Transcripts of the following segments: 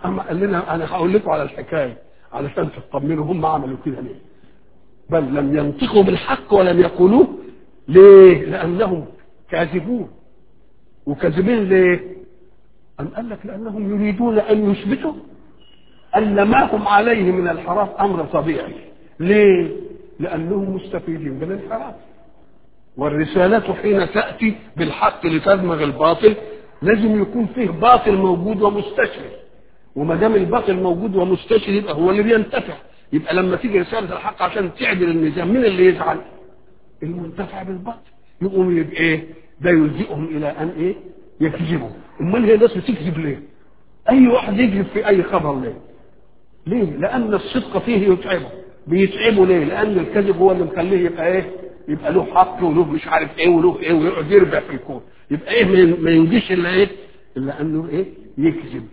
اما قال لنا انا هقول لكم على الحكايه علشان تطمنوا هم عملوا كده ليه بل لم ينطقوا بالحق ولم يقولوه ليه لانهم كاذبون وكاذبين ليه أم قال لك لأنهم يريدون أن يثبتوا أن ما هم عليه من الحراف أمر طبيعي ليه؟ لأنهم مستفيدين من الحراف والرسالة حين تأتي بالحق لتدمغ الباطل لازم يكون فيه باطل موجود ومستشري وما دام الباطل موجود ومستشري يبقى هو اللي بينتفع يبقى لما تيجي رسالة الحق عشان تعدل النظام مين اللي يزعل؟ المنتفع بالباطل يقوم يبقى ايه؟ ده يلجئهم الى ان ايه؟ يكذبوا امال هي الناس بتكذب ليه؟ اي واحد يكذب في اي خبر ليه؟ ليه؟ لان الصدق فيه يتعبه بيتعبوا ليه؟ لان الكذب هو اللي مخليه يبقى ايه؟ يبقى له حق وله مش عارف ايه وله ايه ويقعد يربع في الكون يبقى ايه ما- ما ينجيش الا ايه؟ الا انه ايه؟ يكذب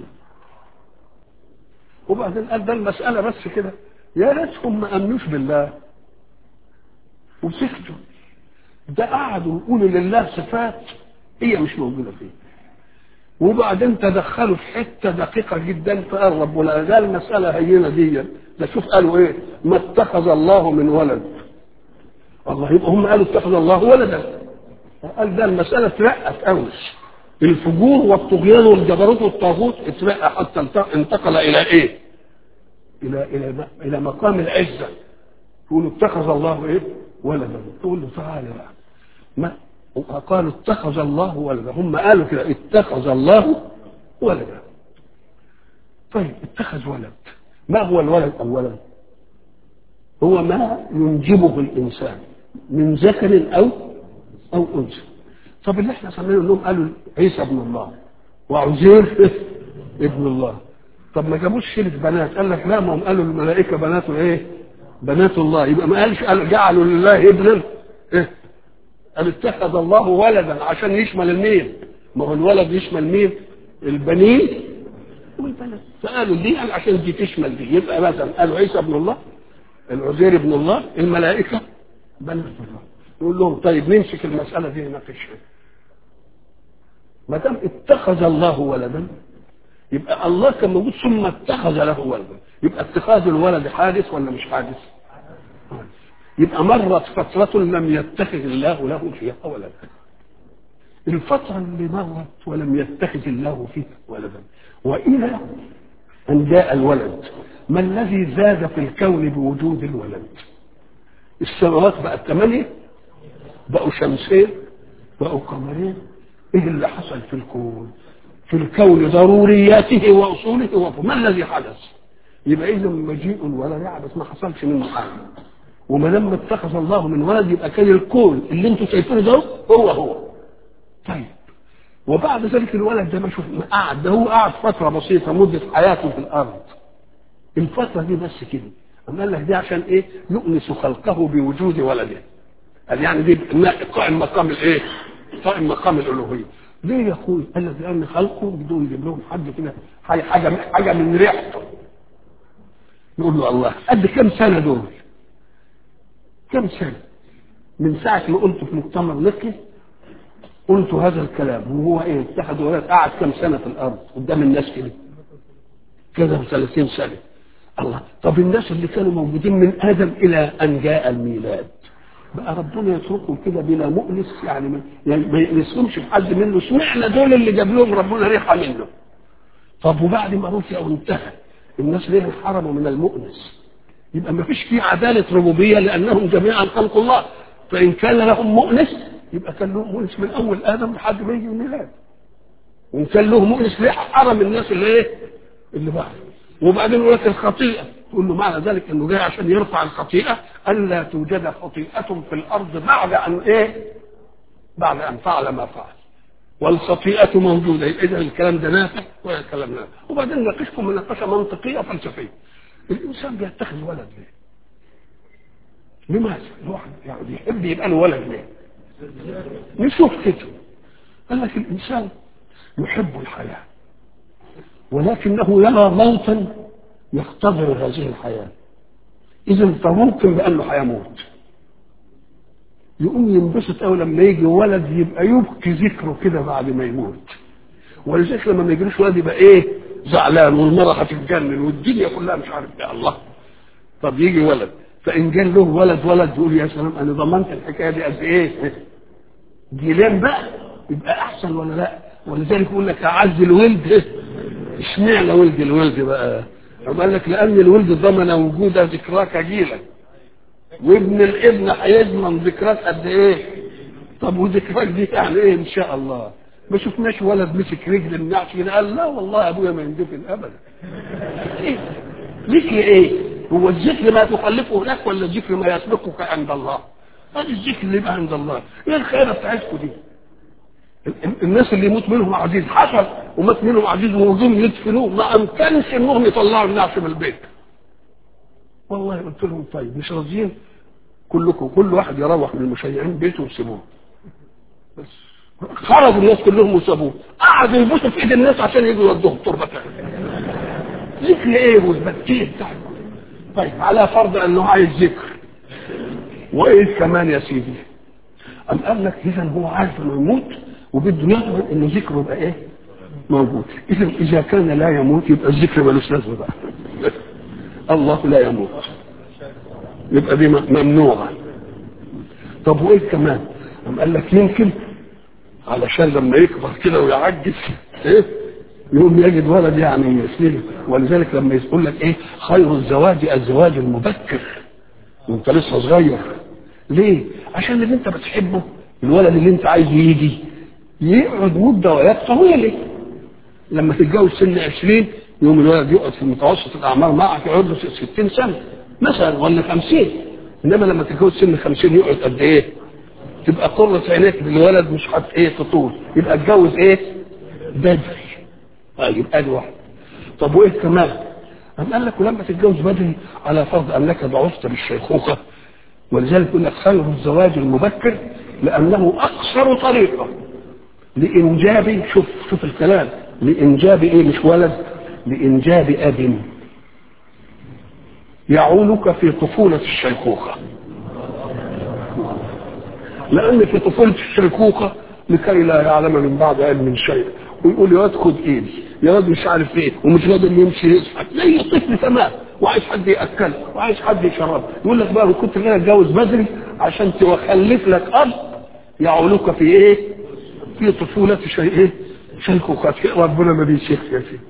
وبعدين قال ده المسألة بس كده يا ريتهم ما أمنوش بالله وسكتوا ده قعدوا يقولوا لله صفات هي مش موجودة فيه وبعدين تدخلوا في حتة دقيقة جدا فقال ربنا ده المسألة هينة دي ده شوف قالوا ايه ما اتخذ الله من ولد الله يبقى هم قالوا اتخذ الله ولدا قال ده المسألة اترقت قوي الفجور والطغيان والجبروت والطاغوت اترقى حتى انت- انتقل الى ايه؟ الى الى الى مقام العزه تقول اتخذ الله ايه؟ ولدا تقول له تعالى بقى ما قالوا اتخذ الله ولدا هم قالوا كده اتخذ الله ولدا طيب اتخذ ولد ما هو الولد اولا؟ هو ما ينجبه الانسان من ذكر او او انثى طب اللي احنا سمينا انهم قالوا عيسى ابن الله وعزير ابن الله طب ما جابوش شيلة بنات قال لك لا ما هم قالوا الملائكة بنات ايه بنات الله يبقى ما قالش قال جعلوا لله ابنا ايه قال اتخذ الله ولدا عشان يشمل المين ما هو الولد يشمل مين البنين والبنات فقالوا دي قال عشان دي تشمل دي يبقى مثلا قالوا عيسى ابن الله العزير ابن الله الملائكة بنات الله يقول لهم طيب نمسك المسألة دي نناقشها ما دام اتخذ الله ولدا يبقى الله كان موجود ثم اتخذ له ولدا يبقى اتخاذ الولد حادث ولا مش حادث؟ يبقى مرت فترة لم يتخذ الله له فيها ولدا الفترة اللي مرت ولم يتخذ الله فيها ولدا وإلى أن جاء الولد ما الذي زاد في الكون بوجود الولد السماوات بقت ثمانية بقوا شمسين بقوا قمرين ايه اللي حصل في الكون في الكون ضرورياته واصوله وفوق. ما الذي حدث يبقى اذا مجيء الولد يعبث ما حصلش منه حاجه وما دام اتخذ الله من ولد يبقى كان الكون اللي انتم شايفينه ده هو هو طيب وبعد ذلك الولد ده ما شوف ما قعد ده هو قعد فتره بسيطه مده حياته في الارض الفتره دي بس كده أما قال لك دي عشان ايه يؤنس خلقه بوجود ولده قال يعني دي قائم مقام الايه قائم مقام الالوهيه ليه يا اخوي قال لك لان خلقه بدون يجيب لهم حد كده حاجه حاجه حاجه من ريحته نقول له الله قد كم سنه دول كم سنه من ساعه ما قلت في مؤتمر نقي قلت هذا الكلام وهو ايه اتحد ولد قعد كم سنه في الارض قدام الناس كده كده 30 سنه الله طب الناس اللي كانوا موجودين من ادم الى ان جاء الميلاد بقى ربنا يتركهم كده بلا مؤنس يعني ما, يعني ما يأنسهمش بحد منه اشمعنى دول اللي جاب لهم ربنا ريحه منه طب وبعد ما رفع وانتهى الناس ليه انحرموا من المؤنس يبقى ما فيش فيه عدالة ربوبية لأنهم جميعا خلق الله فإن كان لهم مؤنس يبقى كان لهم مؤنس من أول آدم لحد ما يجي الميلاد وإن كان له مؤنس ليه حرم الناس اللي إيه اللي بعد وبعدين يقول لك الخطيئة تقول له معنى ذلك انه جاي عشان يرفع الخطيئة الا توجد خطيئة في الارض بعد ان ايه بعد ان فعل ما فعل والخطيئة موجودة اذا الكلام ده نافع ولا الكلام نافع وبعدين ناقشكم مناقشة منطقية فلسفية الانسان بيتخذ ولد ليه؟ لماذا؟ الواحد يعني يحب يبقى له ولد ليه؟ نشوف كده قال لك الانسان يحب الحياه ولكنه يرى موتا يختبر هذه الحياة إذا فممكن بأنه هيموت يقوم ينبسط أو لما يجي ولد يبقى يبكي ذكره كده بعد ما يموت ولذلك لما ما يجريش ولد يبقى إيه زعلان والمرأة هتتجنن والدنيا كلها مش عارف ايه الله طب يجي ولد فان جال له ولد ولد يقول يا سلام انا ضمنت الحكايه دي قد ايه جيلان بقى يبقى احسن ولا لا ولذلك يقول لك اعز الولد اشمعنى ولد الولد بقى طب قال لك لان الولد ضمن وجود ذكراك جيلا وابن الابن هيضمن ذكراك قد ايه طب وذكراك دي يعني ايه ان شاء الله ما شفناش ولد مسك رجل النعش كده قال لا والله ابويا ما يندفن ابدا إيه؟ ذكر ايه هو الذكر ما تخلفه هناك ولا الذكر ما يسبقك عند الله هذا الذكر اللي يبقى عند الله ايه الخيانه بتاعتكم دي الناس اللي يموت منهم عزيز حصل ومات منهم عزيز وجم يدفنوه ما امكنش انهم يطلعوا النعش من البيت والله قلت لهم طيب مش راضيين كلكم كل واحد يروح من المشيعين بيته ويسيبوه بس خرجوا الناس كلهم وسابوه قعدوا يبوسوا في ايد الناس عشان يجوا يودوهم تربه ذكر ايه والبكيه بتاعكم طيب على فرض انه عايز ذكر وايه كمان يا سيدي أم قال لك اذا هو عارف انه يموت وبده يضمن ان ذكره يبقى ايه موجود اذا اذا كان لا يموت يبقى الذكر ملوش لازمه بقى الله لا يموت يبقى دي ممنوعه طب وايه كمان أم قال لك يمكن علشان لما يكبر كده ويعجز ايه يقوم يجد ولد يعني يسير ولذلك لما يقول لك ايه خير الزواج الزواج المبكر وانت لسه صغير ليه عشان اللي انت بتحبه الولد اللي انت عايزه يجي يقعد مده وقت طويله لما تتجوز سن 20 يوم الولد يقعد في متوسط الاعمار معك يقعد له 60 سنه مثلا ولا 50 انما لما تتجوز سن 50 يقعد قد ايه؟ تبقى قرة عينيك للولد مش حت ايه تطول يبقى اتجوز ايه؟ بدري اه يبقى دي واحد طب وايه كمان؟ قام قال لك ولما تتجوز بدري على فرض انك ضعفت بالشيخوخه ولذلك يقول لك خير الزواج المبكر لانه اقصر طريقه لانجاب شوف شوف الكلام لانجاب ايه مش ولد لانجاب اب يعولك في طفوله الشيخوخه لان في طفوله الشيخوخه لكي لا يعلم من بعد علم شيء ويقول يا واد خد ايدي يا واد مش عارف ايه ومش قادر يمشي يزحف زي طفل تمام وعايز حد ياكله وعايز حد يشربه يقول لك بقى كنت كده اتجوز بدري عشان تخلف لك اب يعولك في ايه؟ في طفوله شيء ايه؟ شيخوخه ربنا ما بيشيخ يا سيدي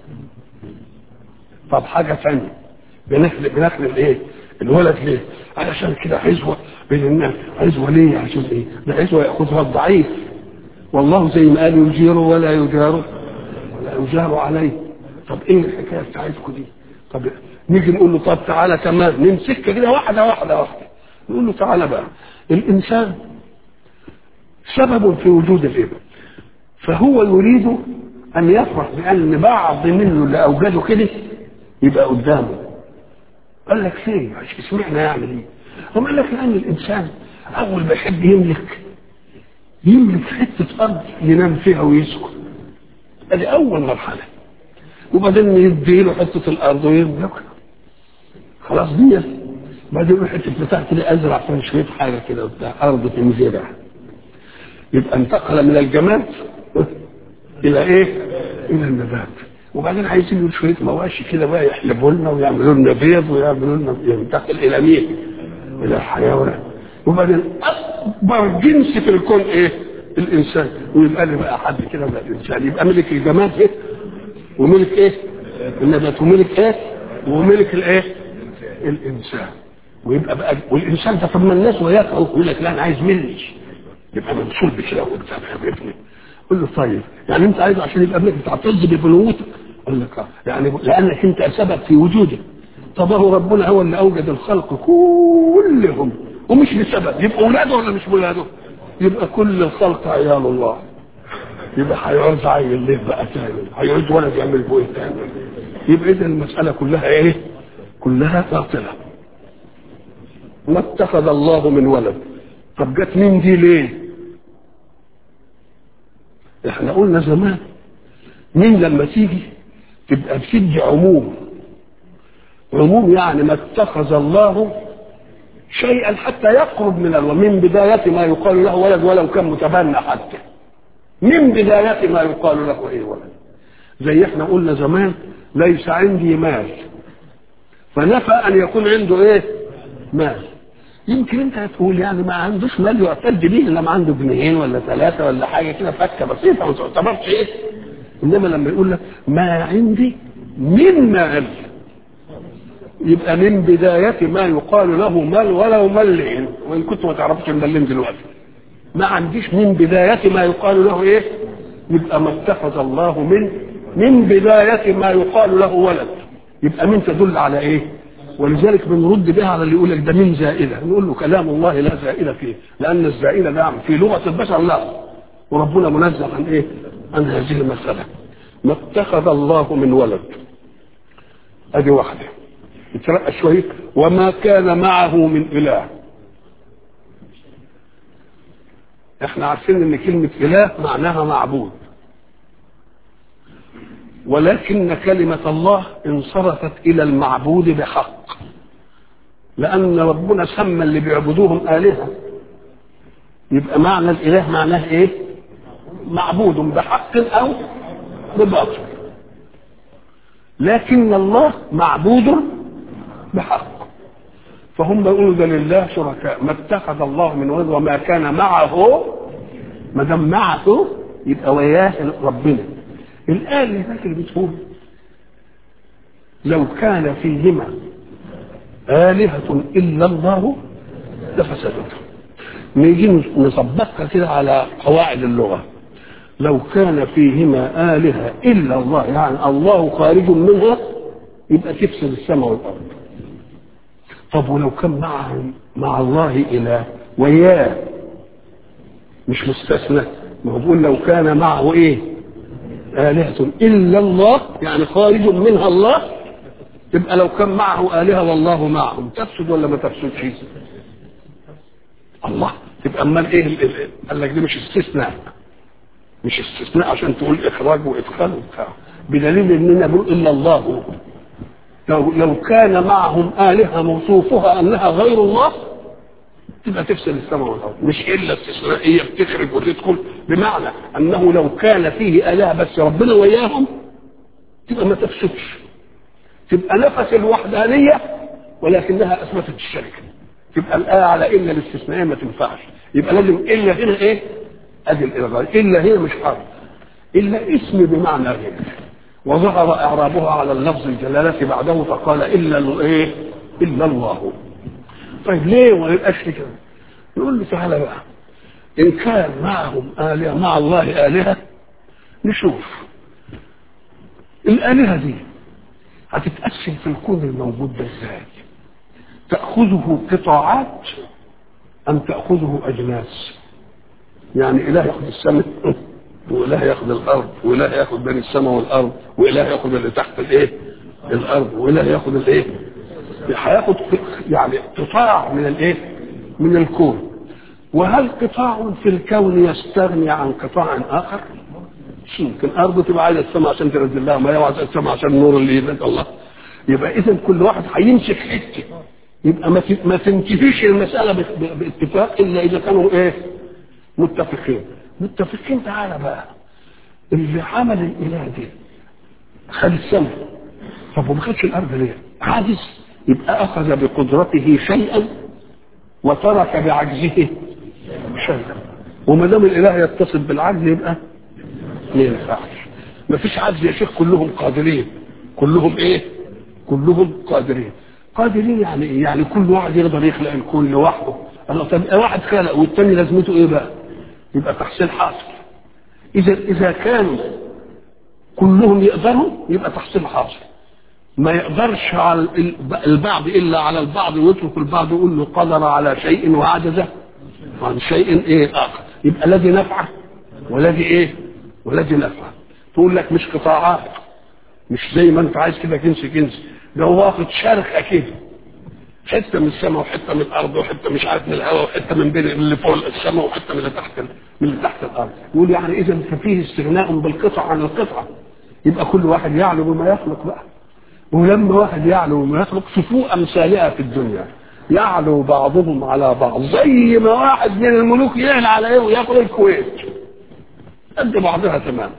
طب حاجه ثانيه بنخلق بنخلق ايه؟ الولد ليه؟ علشان كده عزوه بين الناس عزوه ليه؟ عشان ايه؟ ده عزوه ياخذها الضعيف والله زي ما قال يجير ولا يجار ولا يجار عليه طب ايه الحكايه بتاعتكم دي؟ طب نيجي نقول له طب تعالى كمان نمسك كده واحده واحده واحده نقول له تعالى بقى الانسان سبب في وجود الابن فهو يريد ان يفرح بان بعض منه اللي اوجده كده يبقى قدامه قال لك ليه؟ اشمعنى يعمل ايه؟ هم قال لك لان الانسان اول ما يحب يملك يملك حته ارض ينام فيها ويسكن ادي اول مرحله وبعدين يدي له حته الارض ويملكها خلاص دي بعدين حته بتاع كده ازرع فيها شويه حاجه كده وبتاع ارض تنزرع يبقى انتقل من الجماد الى ايه؟ الى النبات وبعدين عايزين له شويه مواشي كده بقى يحلبوا لنا ويعملوا لنا بيض ويعملوا لنا ينتقل الى مين؟ الى الحيوان وبعدين اكبر جنس في الكون ايه؟ الانسان ويبقى لي بقى حد كده بقى الانسان يبقى ملك الجماد ايه؟ وملك ايه؟ النبات وملك ايه؟ وملك الايه؟ الانسان ويبقى بقى والانسان ده طب ما الناس وياك يقول لك لا انا عايز مني يبقى منصوب بكده وبتاع يا ابني قول له طيب يعني انت عايزه عشان يبقى ابنك بتعتز ببنوته قال لك اه يعني لانك انت سبب في وجوده طب هو ربنا هو اللي اوجد الخلق كلهم ومش بسبب يبقى اولاده ولا مش اولاده؟ يبقى كل الخلق عيال الله يبقى هيعوز عيل ليه بقى تاني هيعوز ولد يعمل بويه تاني يبقى اذا المساله كلها ايه؟ كلها باطله ما اتخذ الله من ولد طب جت مين دي ليه؟ احنا قلنا زمان مين لما تيجي تبقى بتدي عموم عموم يعني ما اتخذ الله شيئا حتى يقرب من الولد من بداية ما يقال له ولد ولو كان متبنى حتى من بداية ما يقال له ايه ولد زي احنا قلنا زمان ليس عندي مال فنفى ان يكون عنده ايه مال يمكن انت تقول يعني ما عندوش مال يعتد به الا ما عنده جنيهين ولا ثلاثه ولا حاجه كده فكه بسيطه ما تعتبرش ايه انما لما يقول لك ما عندي من مال يبقى من بداية ما يقال له مال ولو ملين وإن كنت ما تعرفش ملين دلوقتي ما عنديش من بداية ما يقال له إيه يبقى ما اتخذ الله من من بداية ما يقال له ولد يبقى من تدل على إيه ولذلك بنرد بها على اللي يقول لك ده من زائدة نقول له كلام الله لا زائدة فيه لأن الزائدة نعم في لغة البشر لا وربنا منزه عن إيه عن هذه المسألة ما اتخذ الله من ولد ادي واحده اترقى شويه وما كان معه من اله احنا عارفين ان كلمه اله معناها معبود ولكن كلمه الله انصرفت الى المعبود بحق لان ربنا سمى اللي بيعبدوهم الهه يبقى معنى الاله معناه ايه معبود بحق او بباطل لكن الله معبود بحق فهم يقولوا ده لله شركاء ما اتخذ الله من ولد وما كان معه ما دام معه يبقى وياه ربنا الآية اللي هناك اللي بتقول لو كان فيهما آلهة إلا الله لفسدتا نيجي نظبطها كده على قواعد اللغة لو كان فيهما آلهة إلا الله يعني الله خارج منها يبقى تفسد السماء والأرض طب ولو كان معه مع الله إله وياه مش مستثنى ما هو بيقول لو كان معه إيه آلهة إلا الله يعني خارج منها الله تبقى لو كان معه آلهة والله معهم تفسد ولا ما تفسدش الله تبقى امال ايه قال لك دي مش استثناء مش استثناء عشان تقول اخراج وادخال وبتاع بدليل اننا بنقول الا الله لو لو كان معهم الهه موصوفها انها غير الله تبقى تفسد السماء والارض مش الا استثنائيه بتخرج وتدخل بمعنى انه لو كان فيه الهه بس ربنا وياهم تبقى ما تفسدش تبقى نفس الوحدانيه ولكنها اثبتت الشركه تبقى الايه على الا الاستثنائيه ما تنفعش يبقى لازم الا هنا ايه ادي الالغاء الا هنا مش حرف الا اسم بمعنى غير وظهر اعرابها على اللفظ الجلاله بعده فقال الا ايه الا الله طيب ليه ما يبقاش كده نقول له تعالى بقى ان كان معهم الهه مع الله الهه نشوف الالهه دي هتتقسم في الكون الموجود ده ازاي تاخذه قطاعات ام تاخذه اجناس يعني اله ياخذ السماء واله ياخذ الارض واله ياخذ بين السماء والارض واله ياخذ اللي تحت الايه الارض واله ياخذ الايه هياخذ يعني قطاع من الايه من الكون وهل قطاع في الكون يستغني عن قطاع اخر مش يمكن ارض تبقى عايزه السماء عشان تنزل لها ميه وعايزه السماء عشان النور اللي ينزل الله يبقى اذا كل واحد هيمسك حته يبقى ما ما تنتفيش المساله باتفاق الا اذا كانوا ايه متفقين متفقين تعالى بقى اللي عمل الاله دي خد السماء طب وما خدش الارض ليه؟ عاجز يبقى اخذ بقدرته شيئا وترك بعجزه شيئا وما دام الاله يتصل بالعجز يبقى ما ينفعش ما فيش عجز يا شيخ كلهم قادرين كلهم ايه؟ كلهم قادرين قادرين يعني ايه؟ يعني كل واحد يقدر يخلق الكون لوحده الله طب واحد خلق والتاني لازمته ايه بقى؟ يبقى تحصيل حاصل اذا اذا كانوا كلهم يقدروا يبقى تحصيل حاصل ما يقدرش على البعض الا على البعض ويترك البعض يقول له قدر على شيء وعجز عن شيء ايه اخر يبقى الذي نفعه والذي ايه والذي نفعه تقول لك مش قطاعات مش زي ما انت عايز كده كنس كنس ده هو واخد شرخ اكيد حته من السماء وحته من الارض وحته مش عارف من الهواء وحته من بين اللي فوق السماء وحته من اللي تحت من اللي تحت الارض يقول يعني اذا ففيه استغناء بالقطعه عن القطعه يبقى كل واحد يعلو بما يخلق بقى ولما واحد يعلو بما يخلق شوفوا امثالها في الدنيا يعلو بعضهم على بعض زي ما واحد من الملوك يعلى على ايه وياخد الكويت قد بعضها تمام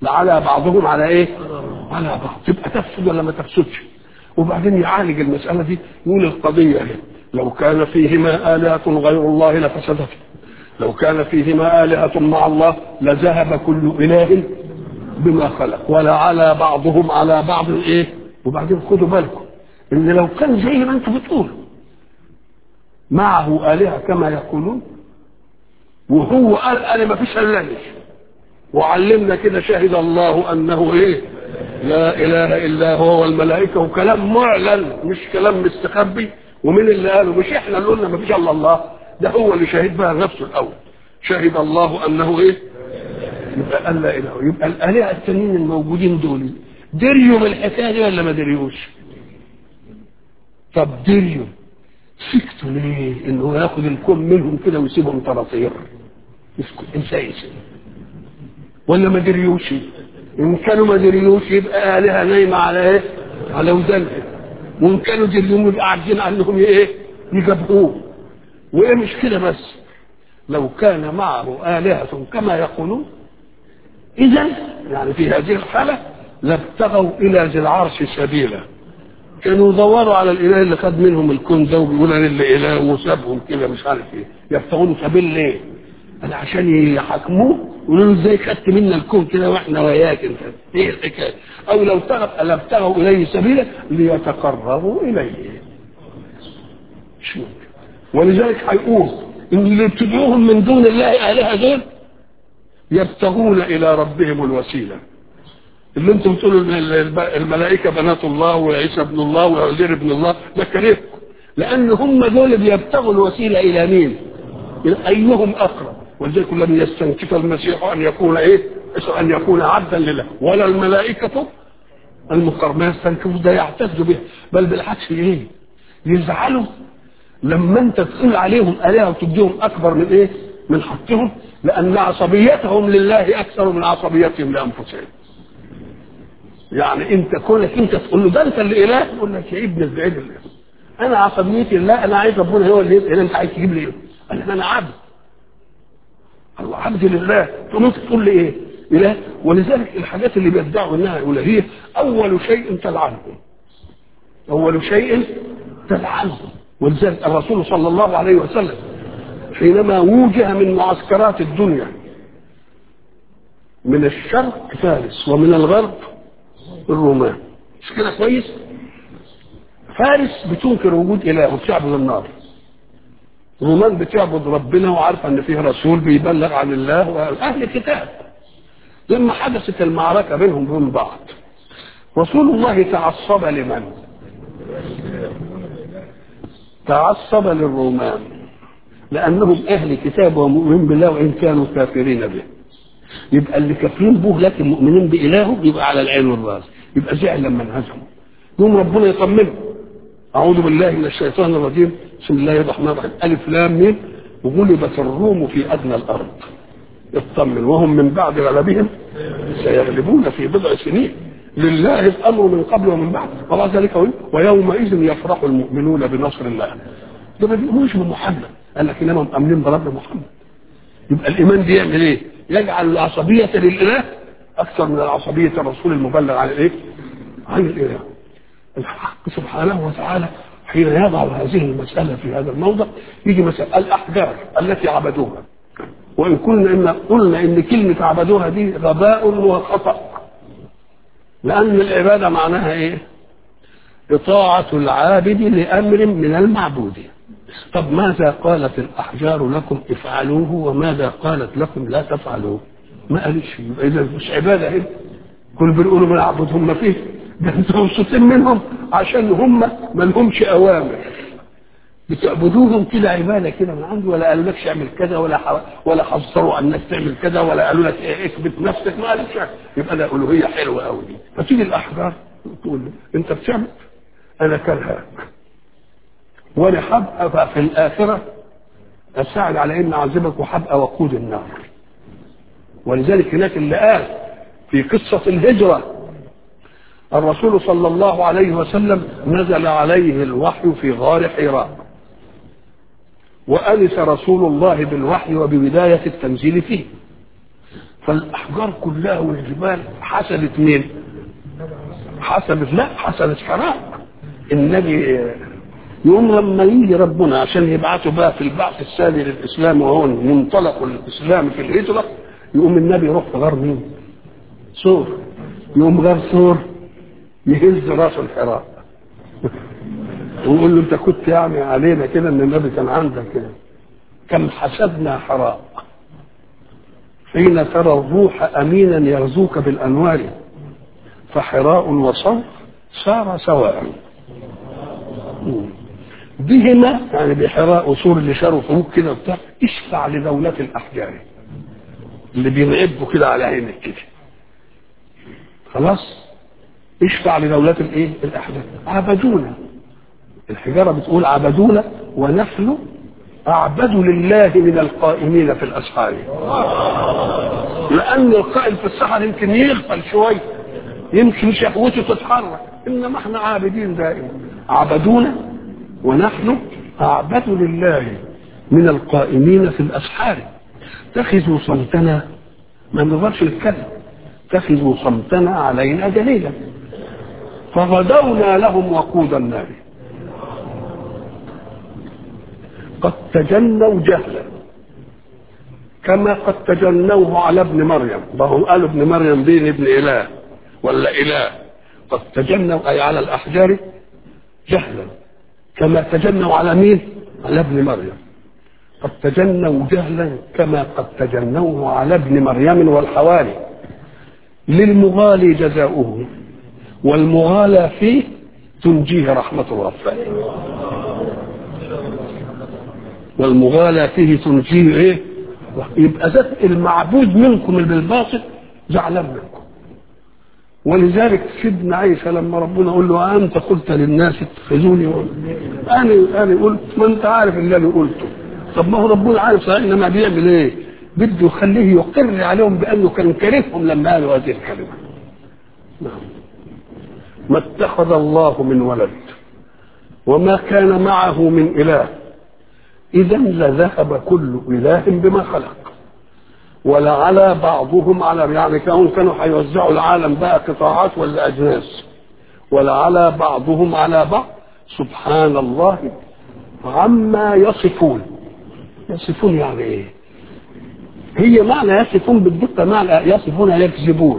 على بعضهم على ايه على بعض تبقى تفسد ولا ما تفسدش وبعدين يعالج المسألة دي يقول القضية هي لو كان فيهما آلهة غير الله لفسدت لو كان فيهما آلهة مع الله لذهب كل إله بما خلق ولا على بعضهم على بعض ايه وبعدين خدوا بالكم ان لو كان زي ما انتم بتقولوا معه آلهة كما يقولون وهو قال انا ما فيش الا وعلمنا كده شهد الله انه ايه لا اله الا هو والملائكه وكلام معلن مش كلام مستخبي ومين اللي قاله مش احنا اللي قلنا ما فيش الا الله ده هو اللي شهد بها نفسه الاول شهد الله انه ايه يبقى قال لا اله يبقى الالهه التانيين الموجودين دول دريوا بالحكايه دي ولا ما دريوش؟ طب دريوا سكتوا ليه؟ ان هو ياخد الكون منهم كده ويسيبهم طراطير يسكت ازاي ولا ما دريوش؟ ان كانوا ما دريوش يبقى الهه نايمه على ايه؟ على ودانها وان كانوا دريوم يبقى عارفين انهم ايه؟ يجابهوه وايه مش كده بس لو كان معه آلهة كما يقولون إذا يعني في هذه الحالة لابتغوا إلى ذي العرش سبيلا كانوا يدوروا على الإله اللي خد منهم الكون ده وبيقول أنا اللي إله وسابهم كده مش عارف إيه يبتغون سبيل ليه؟ أنا عشان يحاكموه يقولوا له إزاي خدت منا الكون كده وإحنا وياك أنت إيه الحكاية؟ أو لو لابتغوا إليه سبيلا ليتقربوا إليه شو ولذلك هيقول ان اللي بتدعوهم من دون الله الهه دول يبتغون الى ربهم الوسيله اللي انتم بتقولوا الملائكه بنات الله وعيسى ابن الله وعزير ابن الله ده كريم لان هم دول بيبتغوا الوسيله الى مين؟ ايهم اقرب ولذلك لم يستنكف المسيح ان يكون ايه؟ ان يكون عبدا لله ولا الملائكه المقرب ما يستنكفوا ده يعتزوا به بل بالعكس ايه؟ يزعلوا لما انت تقول عليهم الهه وتديهم اكبر من ايه؟ من حقهم لان عصبيتهم لله اكثر من عصبيتهم لانفسهم. يعني انت كونك انت تقول له ده انت اللي اله يقول لك يا ابن البعيد الله. انا عصبيتي لله انا عايز ربنا هو اللي يبقى انت عايز تجيب لي ايه؟ انا انا عبد. الله عبد لله تقوم انت تقول لي ايه؟ اله ولذلك الحاجات اللي بيدعوا انها الهيه اول شيء تلعنه. اول شيء تلعنه. ولذلك الرسول صلى الله عليه وسلم حينما وجه من معسكرات الدنيا من الشرق فارس ومن الغرب الرومان مش كده كويس فارس بتنكر وجود اله وبتعبد النار الرومان بتعبد ربنا وعارفه ان فيه رسول بيبلغ عن الله واهل الكتاب لما حدثت المعركه بينهم وبين بعض رسول الله تعصب لمن؟ تعصب للرومان لانهم اهل كتاب ومؤمنين بالله وان كانوا كافرين به يبقى اللي كافرين به لكن مؤمنين بإلهه يبقى على العين والراس يبقى زعل لما انهزموا يوم ربنا يطمنه أعوذ بالله من الشيطان الرجيم بسم الله الرحمن الرحيم ألف لام ميم وغلبت الروم في أدنى الأرض اطمن وهم من بعد غلبهم سيغلبون في بضع سنين لله الامر من قبل ومن بعد وبعد ذلك ويومئذ يفرح المؤمنون بنصر الله ده ما بيقولوش بمحمد قال لك انما مؤمنين برب محمد يبقى الايمان دي يعمل ايه؟ يجعل العصبيه للاله اكثر من العصبيه الرسول المبلغ عن الايه؟ عن الاله الحق سبحانه وتعالى حين يضع هذه المساله في هذا الموضع يجي مساله الاحجار التي عبدوها وان كنا إن قلنا ان كلمه عبدوها دي غباء وخطأ لأن العبادة معناها إيه؟ إطاعة العابد لأمر من المعبود طب ماذا قالت الأحجار لكم افعلوه وماذا قالت لكم لا تفعلوه ما قالتش يبقى إذا مش عبادة إيه؟ كل بنقولوا بنعبد هم فيه ده انتوا مبسوطين منهم عشان هم ما لهمش أوامر بتعبدوهم كده عباده كده من عنده ولا قالوا لكش اعمل كذا ولا ح... ولا حذروا انك تعمل كذا ولا قالوا لك إيه اثبت نفسك ما قالش يبقى ده الوهيه حلوه قوي دي فتيجي الاحجار تقول له انت بتعمل انا كرهك وانا هبقى في الاخره اساعد على ان اعذبك وهبقى وقود النار ولذلك هناك اللي قال في قصه الهجره الرسول صلى الله عليه وسلم نزل عليه الوحي في غار حراء وأنس رسول الله بالوحي وببداية التنزيل فيه فالاحجار كلها والجبال حسدت مين حسدت لا حسدت حراء النبي يوم لما يجي ربنا عشان يبعثه بقى في البعث الثاني للاسلام وهو منطلق الاسلام في الهجره يقوم النبي يروح في غار مين؟ سور يقوم غار سور يهز راسه الحراء ويقول له انت كنت يعني علينا كده ان النبي كان عندك كده كم حسبنا حراء حين ترى الروح امينا يغزوك بالانوار فحراء وصوت صار سواء بهما يعني بحراء وسور اللي شاروا فوق كده وبتاع اشفع لدولة الاحجار اللي بينعبوا كده على عينك كده خلاص اشفع لدولة الايه الاحجار عبدونا الحجارة بتقول عبدونا ونحن أعبد لله من القائمين في الأسحار لأن القائم في السحر يمكن يغفل شوية يمكن شهوته تتحرك إنما احنا عابدين دائما عبدونا ونحن أعبد لله من القائمين في الأسحار اتخذوا صمتنا ما نقدرش نتكلم اتخذوا صمتنا علينا دليلا فغدونا لهم وقود النار قد تجنوا جهلا كما قد تجنوه على ابن مريم وهم قالوا ابن مريم دين ابن اله ولا اله قد تجنوا اي على الاحجار جهلا كما تجنوا على مين على ابن مريم قد تجنوا جهلا كما قد تجنوه على ابن مريم والحواري للمغالي جزاؤه والمغالى فيه تنجيه رحمة الغفار والمغالى فيه تنجيه ايه يبقى ذات المعبود منكم اللي بالباطل زعلان منكم ولذلك سيدنا عيسى لما ربنا يقول له انت قلت للناس اتخذوني انا انا قلت ما انت عارف اللي انا قلته طب ما هو ربنا عارف صحيح انما بيعمل ايه بده يخليه يقر عليهم بانه كان كارههم لما قالوا هذه الكلمه نعم ما اتخذ الله من ولد وما كان معه من اله اذا لذهب كل اله بما خلق ولعلى بعضهم على يعني كانوا كانوا هيوزعوا العالم بقى قطاعات ولا اجناس ولعلى بعضهم على بعض سبحان الله عما يصفون يصفون يعني ايه هي معنى يصفون بالدقه معنى يصفون يكذبون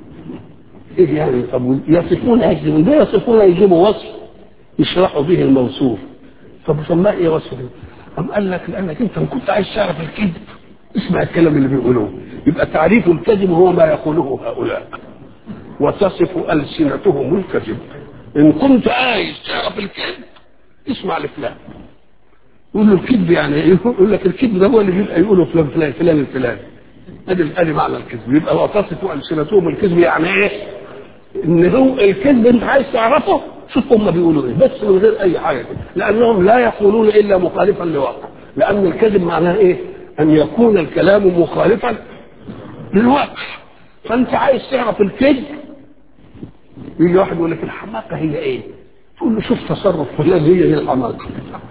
ايه يعني طب يصفون يكذبون ده يصفون يجيبوا وصف يشرحوا به الموصوف طب سماه ايه وصف أم قال لك لانك انت كنت عايز تعرف الكذب اسمع الكلام اللي بيقولوه يبقى تعريف الكذب هو ما يقوله هؤلاء وتصف ألسنتهم الكذب إن كنت عايز تعرف الكذب اسمع لفلان يقول له الكذب يعني ايه؟ يقول لك الكذب ده هو اللي بيبقى يقوله فلان فلان فلان الفلاني ادي ادي معنى الكذب يبقى وتصف ألسنتهم الكذب يعني ايه؟ ان هو الكذب انت عايز تعرفه شوف هم بيقولوا ايه بس من غير اي حاجه لانهم لا يقولون الا مخالفا لواقع لان الكذب معناه ايه؟ ان يكون الكلام مخالفا للواقع فانت عايز تعرف الكذب يجي واحد يقول لك الحماقه هي ايه؟ تقول له شوف تصرف فلان هي هي الحماقه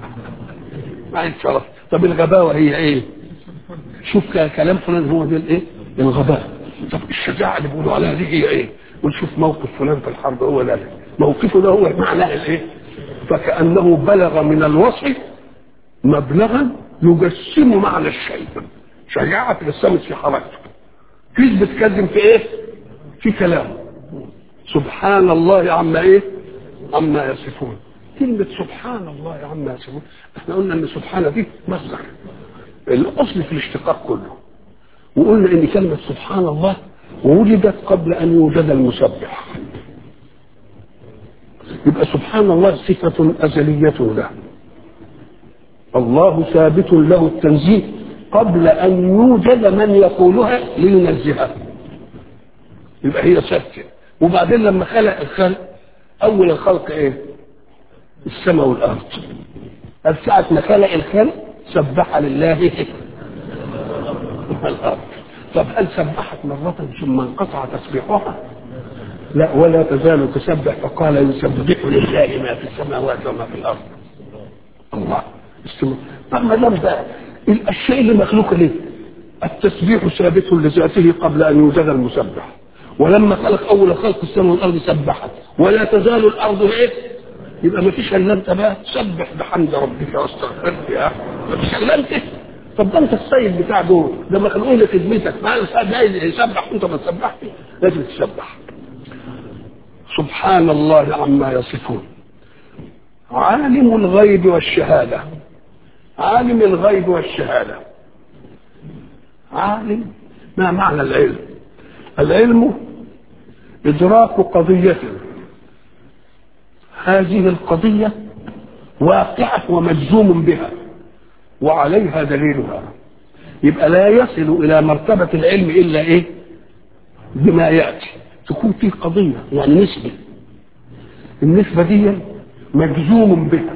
ما عايز تعرف طب الغباوه هي ايه؟ شوف كلام فلان هو ده الايه؟ الغباء طب الشجاعه اللي بيقولوا عليها دي هي ايه؟ ونشوف موقف فلان في الحرب هو ده موقفه ده هو معناه الايه؟ فكانه بلغ من الوصف مبلغا يجسم معنى الشيء شجاعة تجسمت في حركته كذب تكذب في ايه في كلام سبحان الله عما ايه عما يصفون كلمة سبحان الله عما يصفون احنا قلنا ان سبحان دي مصدر الاصل في الاشتقاق كله وقلنا ان كلمة سبحان الله وجدت قبل ان يوجد المسبح يبقى سبحان الله صفة أزلية له الله ثابت له التنزيه قبل ان يوجد من يقولها لينزهها يبقى هي ثابته وبعدين لما خلق الخلق اول الخلق ايه السماء والارض قال ساعة ما خلق الخلق سبح لله الارض طب هل سبحت مرة ثم انقطع تسبيحها؟ لا ولا تزال تسبح فقال يسبح لله ما في السماوات وما في الارض الله طب ما دام بقى الاشياء اللي مخلوقه ليه؟ التسبيح ثابت لذاته قبل ان يوجد المسبح ولما خلق اول خلق السماء والارض سبحت ولا تزال الارض ايه يبقى ما فيش الا انت بقى سبح بحمد ربك واستغفر يا ما فيش الا انت طب ده انت السيد بتاع دول ده مخلوقين لخدمتك ما ده يسبح وانت ما تسبحش لازم تسبح سبحان الله عما يصفون عالم الغيب والشهاده عالم الغيب والشهاده عالم ما معنى العلم العلم إدراك قضية هذه القضية واقعة ومجزوم بها وعليها دليلها يبقى لا يصل إلى مرتبة العلم إلا إيه بما يأتي تكون فيه قضية يعني نسبة النسبة دي مجزوم بها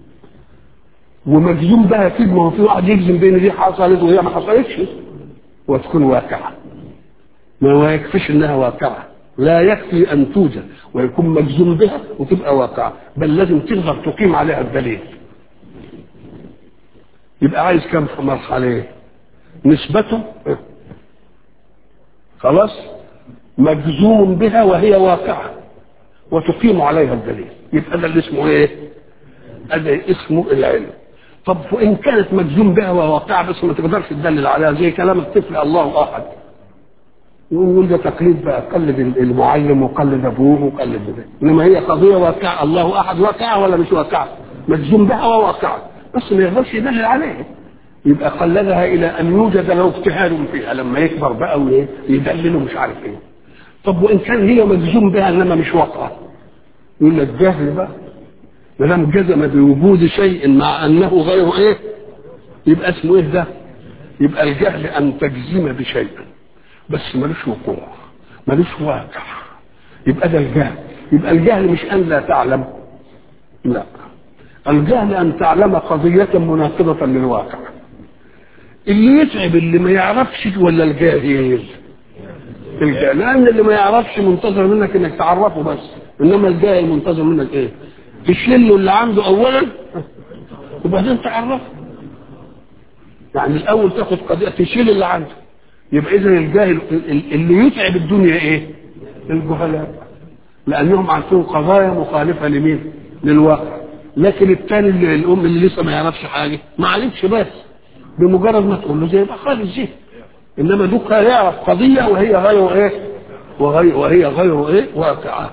ومجزوم بها أكيد ما هو في واحد يجزم بين دي حصلت وهي ما حصلتش وتكون واقعة ما يكفيش انها واقعة لا يكفي ان توجد ويكون مجزوم بها وتبقى واقعة بل لازم تقدر تقيم عليها الدليل يبقى عايز كم في مرحلة نسبته خلاص مجزوم بها وهي واقعة وتقيم عليها الدليل يبقى ده اللي اسمه ايه؟ هذا اسمه العلم طب وان كانت مجزوم بها وواقعة بس ما تقدرش تدلل عليها زي كلام الطفل الله احد يقول ده تقليد بقى قلد المعلم وقلد ابوه وقلد ده انما هي قضيه واقعه الله احد واقعه ولا مش واقعه مجزوم بها وواقعه بس ما يقدرش يدلل عليها يبقى قلدها الى ان يوجد له اجتهاد فيها لما يكبر بقى ويدلل ومش عارف ايه طب وان كان هي مجزوم بها انما مش واقعه يقول لك جهل بقى ما دام جزم بوجود شيء مع انه غير ايه يبقى اسمه ايه ده يبقى الجهل ان تجزم بشيء بس ملوش وقوع ملوش واقع يبقى ده الجهل يبقى الجهل مش ان لا تعلم لا الجهل ان تعلم قضية مناقضة للواقع اللي يتعب اللي ما يعرفش ولا الجاهل الجاهل لان اللي ما يعرفش منتظر منك انك تعرفه بس انما الجاهل منتظر منك ايه تشيل له اللي عنده اولا وبعدين تعرفه يعني الاول تاخد قضيه تشيل اللي عنده يبقى اذا الجاهل اللي يتعب الدنيا ايه الجهلاء لانهم عارفين قضايا مخالفه لمين للواقع لكن الثاني اللي الام اللي لسه ما يعرفش حاجه ما عرفش بس بمجرد ما تقول له زي يبقى خالص زي انما دوك يعرف قضيه وهي غير ايه وهي وهي غير ايه واقعه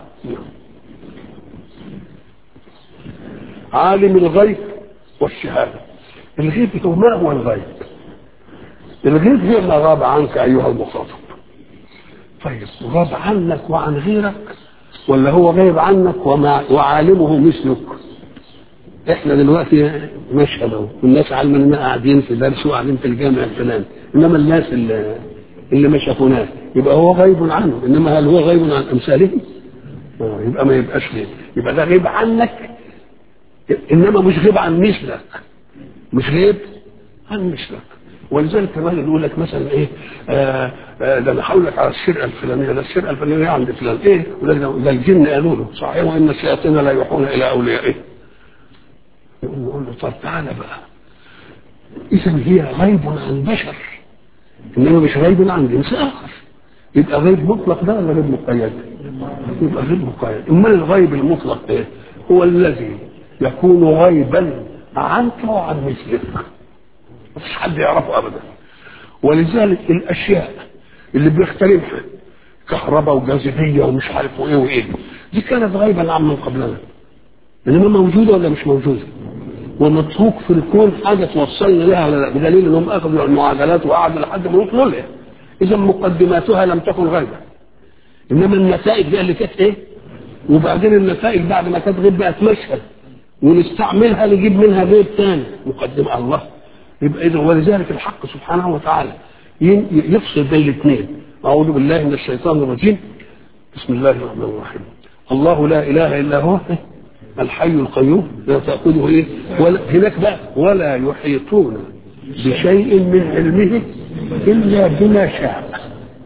عالم الغيب والشهاده الغيب هو ما هو الغيب الغيب هي ما غاب عنك ايها المخاطب طيب غاب عنك وعن غيرك ولا هو غيب عنك ومع وعالمه مثلك احنا دلوقتي مشهد اهو والناس عالمه اننا قاعدين في درس وقاعدين في الجامع الفلاني انما الناس اللي, اللي ما شافوناش يبقى هو غيب عنه انما هل هو غيب عن امثاله؟ آه يبقى ما يبقاش غيب يبقى ده غيب عنك انما مش غيب عن مثلك مش غيب عن مثلك ولذلك كمان يقول لك مثلا ايه آه آه ده انا هقول لك على السرقه الفلانيه ده السرقه الفلانيه عند فلان ايه يقول لك ده الجن قالوا له صحيح وان الشياطين لا يوحون الى اوليائه نقول له طب تعالى بقى اذا هي غيب عن بشر انما مش غيب عن جنس اخر يبقى غيب مطلق ده ولا غيب مقيد؟ يبقى غيب مقيد امال الغيب المطلق ايه؟ هو الذي يكون غيبا عنك وعن مثلك مفيش حد يعرفه ابدا ولذلك الاشياء اللي بيختلفها كهرباء وجاذبيه ومش عارف ايه وايه دي كانت غيبا عن من قبلنا انما موجوده ولا مش موجوده ومتروك في الكون حاجه توصلنا لها ولا لا بدليل انهم اخذوا المعادلات وقعدوا لحد ما وصلوا لها اذا مقدماتها لم تكن غيبه انما النتائج دي اللي كانت ايه وبعدين النتائج بعد ما كانت غيب بقت مشهد ونستعملها نجيب منها غيب ثاني مقدمه الله يبقى اذا ولذلك الحق سبحانه وتعالى يفصل بين الاثنين اعوذ بالله من الشيطان الرجيم بسم الله الرحمن الرحيم الله لا اله الا هو الحي القيوم لا تاخذه ايه ولا هناك بقى ولا يحيطون بشيء من علمه الا بما شاء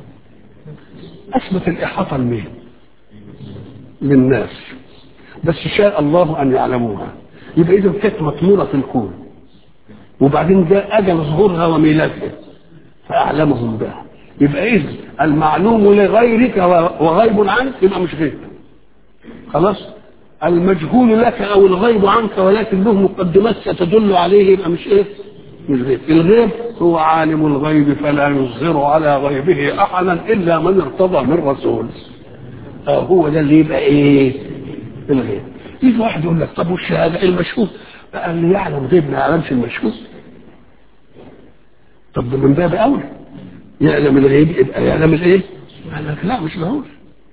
اثبت الاحاطه لمين للناس بس شاء الله ان يعلموها يبقى اذا كانت مطموره في الكون وبعدين جاء اجل ظهورها وميلادها فاعلمهم بها يبقى اذا المعلوم لغيرك وغيب عنك يبقى مش غيب خلاص المجهول لك او الغيب عنك ولكن له مقدمات ستدل عليه يبقى مش ايه مش غيب الغيب هو عالم الغيب فلا يظهر على غيبه احدا الا من ارتضى من رسول آه هو ده اللي يبقى ايه الغيب يجي واحد يقول لك طب والشهاده المشهود بقى اللي يعلم غيب ما يعلمش المشهود طب ده من باب اولى يعلم الغيب يبقى يعلم الايه؟ قال لك لا مش ضروري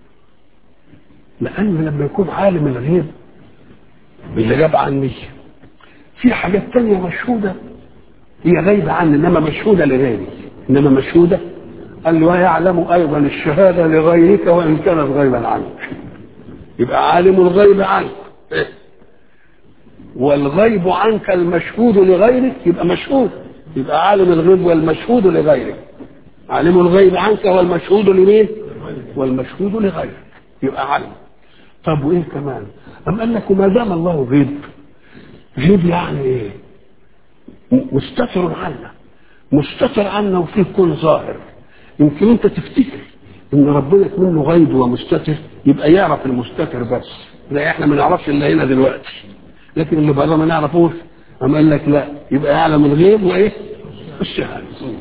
لان لما يكون عالم الغيب اللي جاب عني في حاجات تانية مشهودة هي غايبة عني انما مشهودة لغيري انما مشهودة قال له ويعلم ايضا الشهادة لغيرك وان كانت غيبا عنك يبقى عالم الغيب عنك إيه؟ والغيب عنك المشهود لغيرك يبقى مشهود يبقى عالم الغيب والمشهود لغيرك عالم الغيب عنك والمشهود لمين والمشهود لغيرك يبقى علم طب وايه كمان أم قال لك وما دام الله غيب غيب يعني ايه مستتر عنا مستتر عنا وفيه كون ظاهر يمكن انت تفتكر ان ربنا منه غيب ومستتر يبقى يعرف المستتر بس لا احنا ما نعرفش الا هنا دلوقتي لكن اللي بره ما نعرفوش أم قال لك لا يبقى يعلم الغيب وايه الشهاده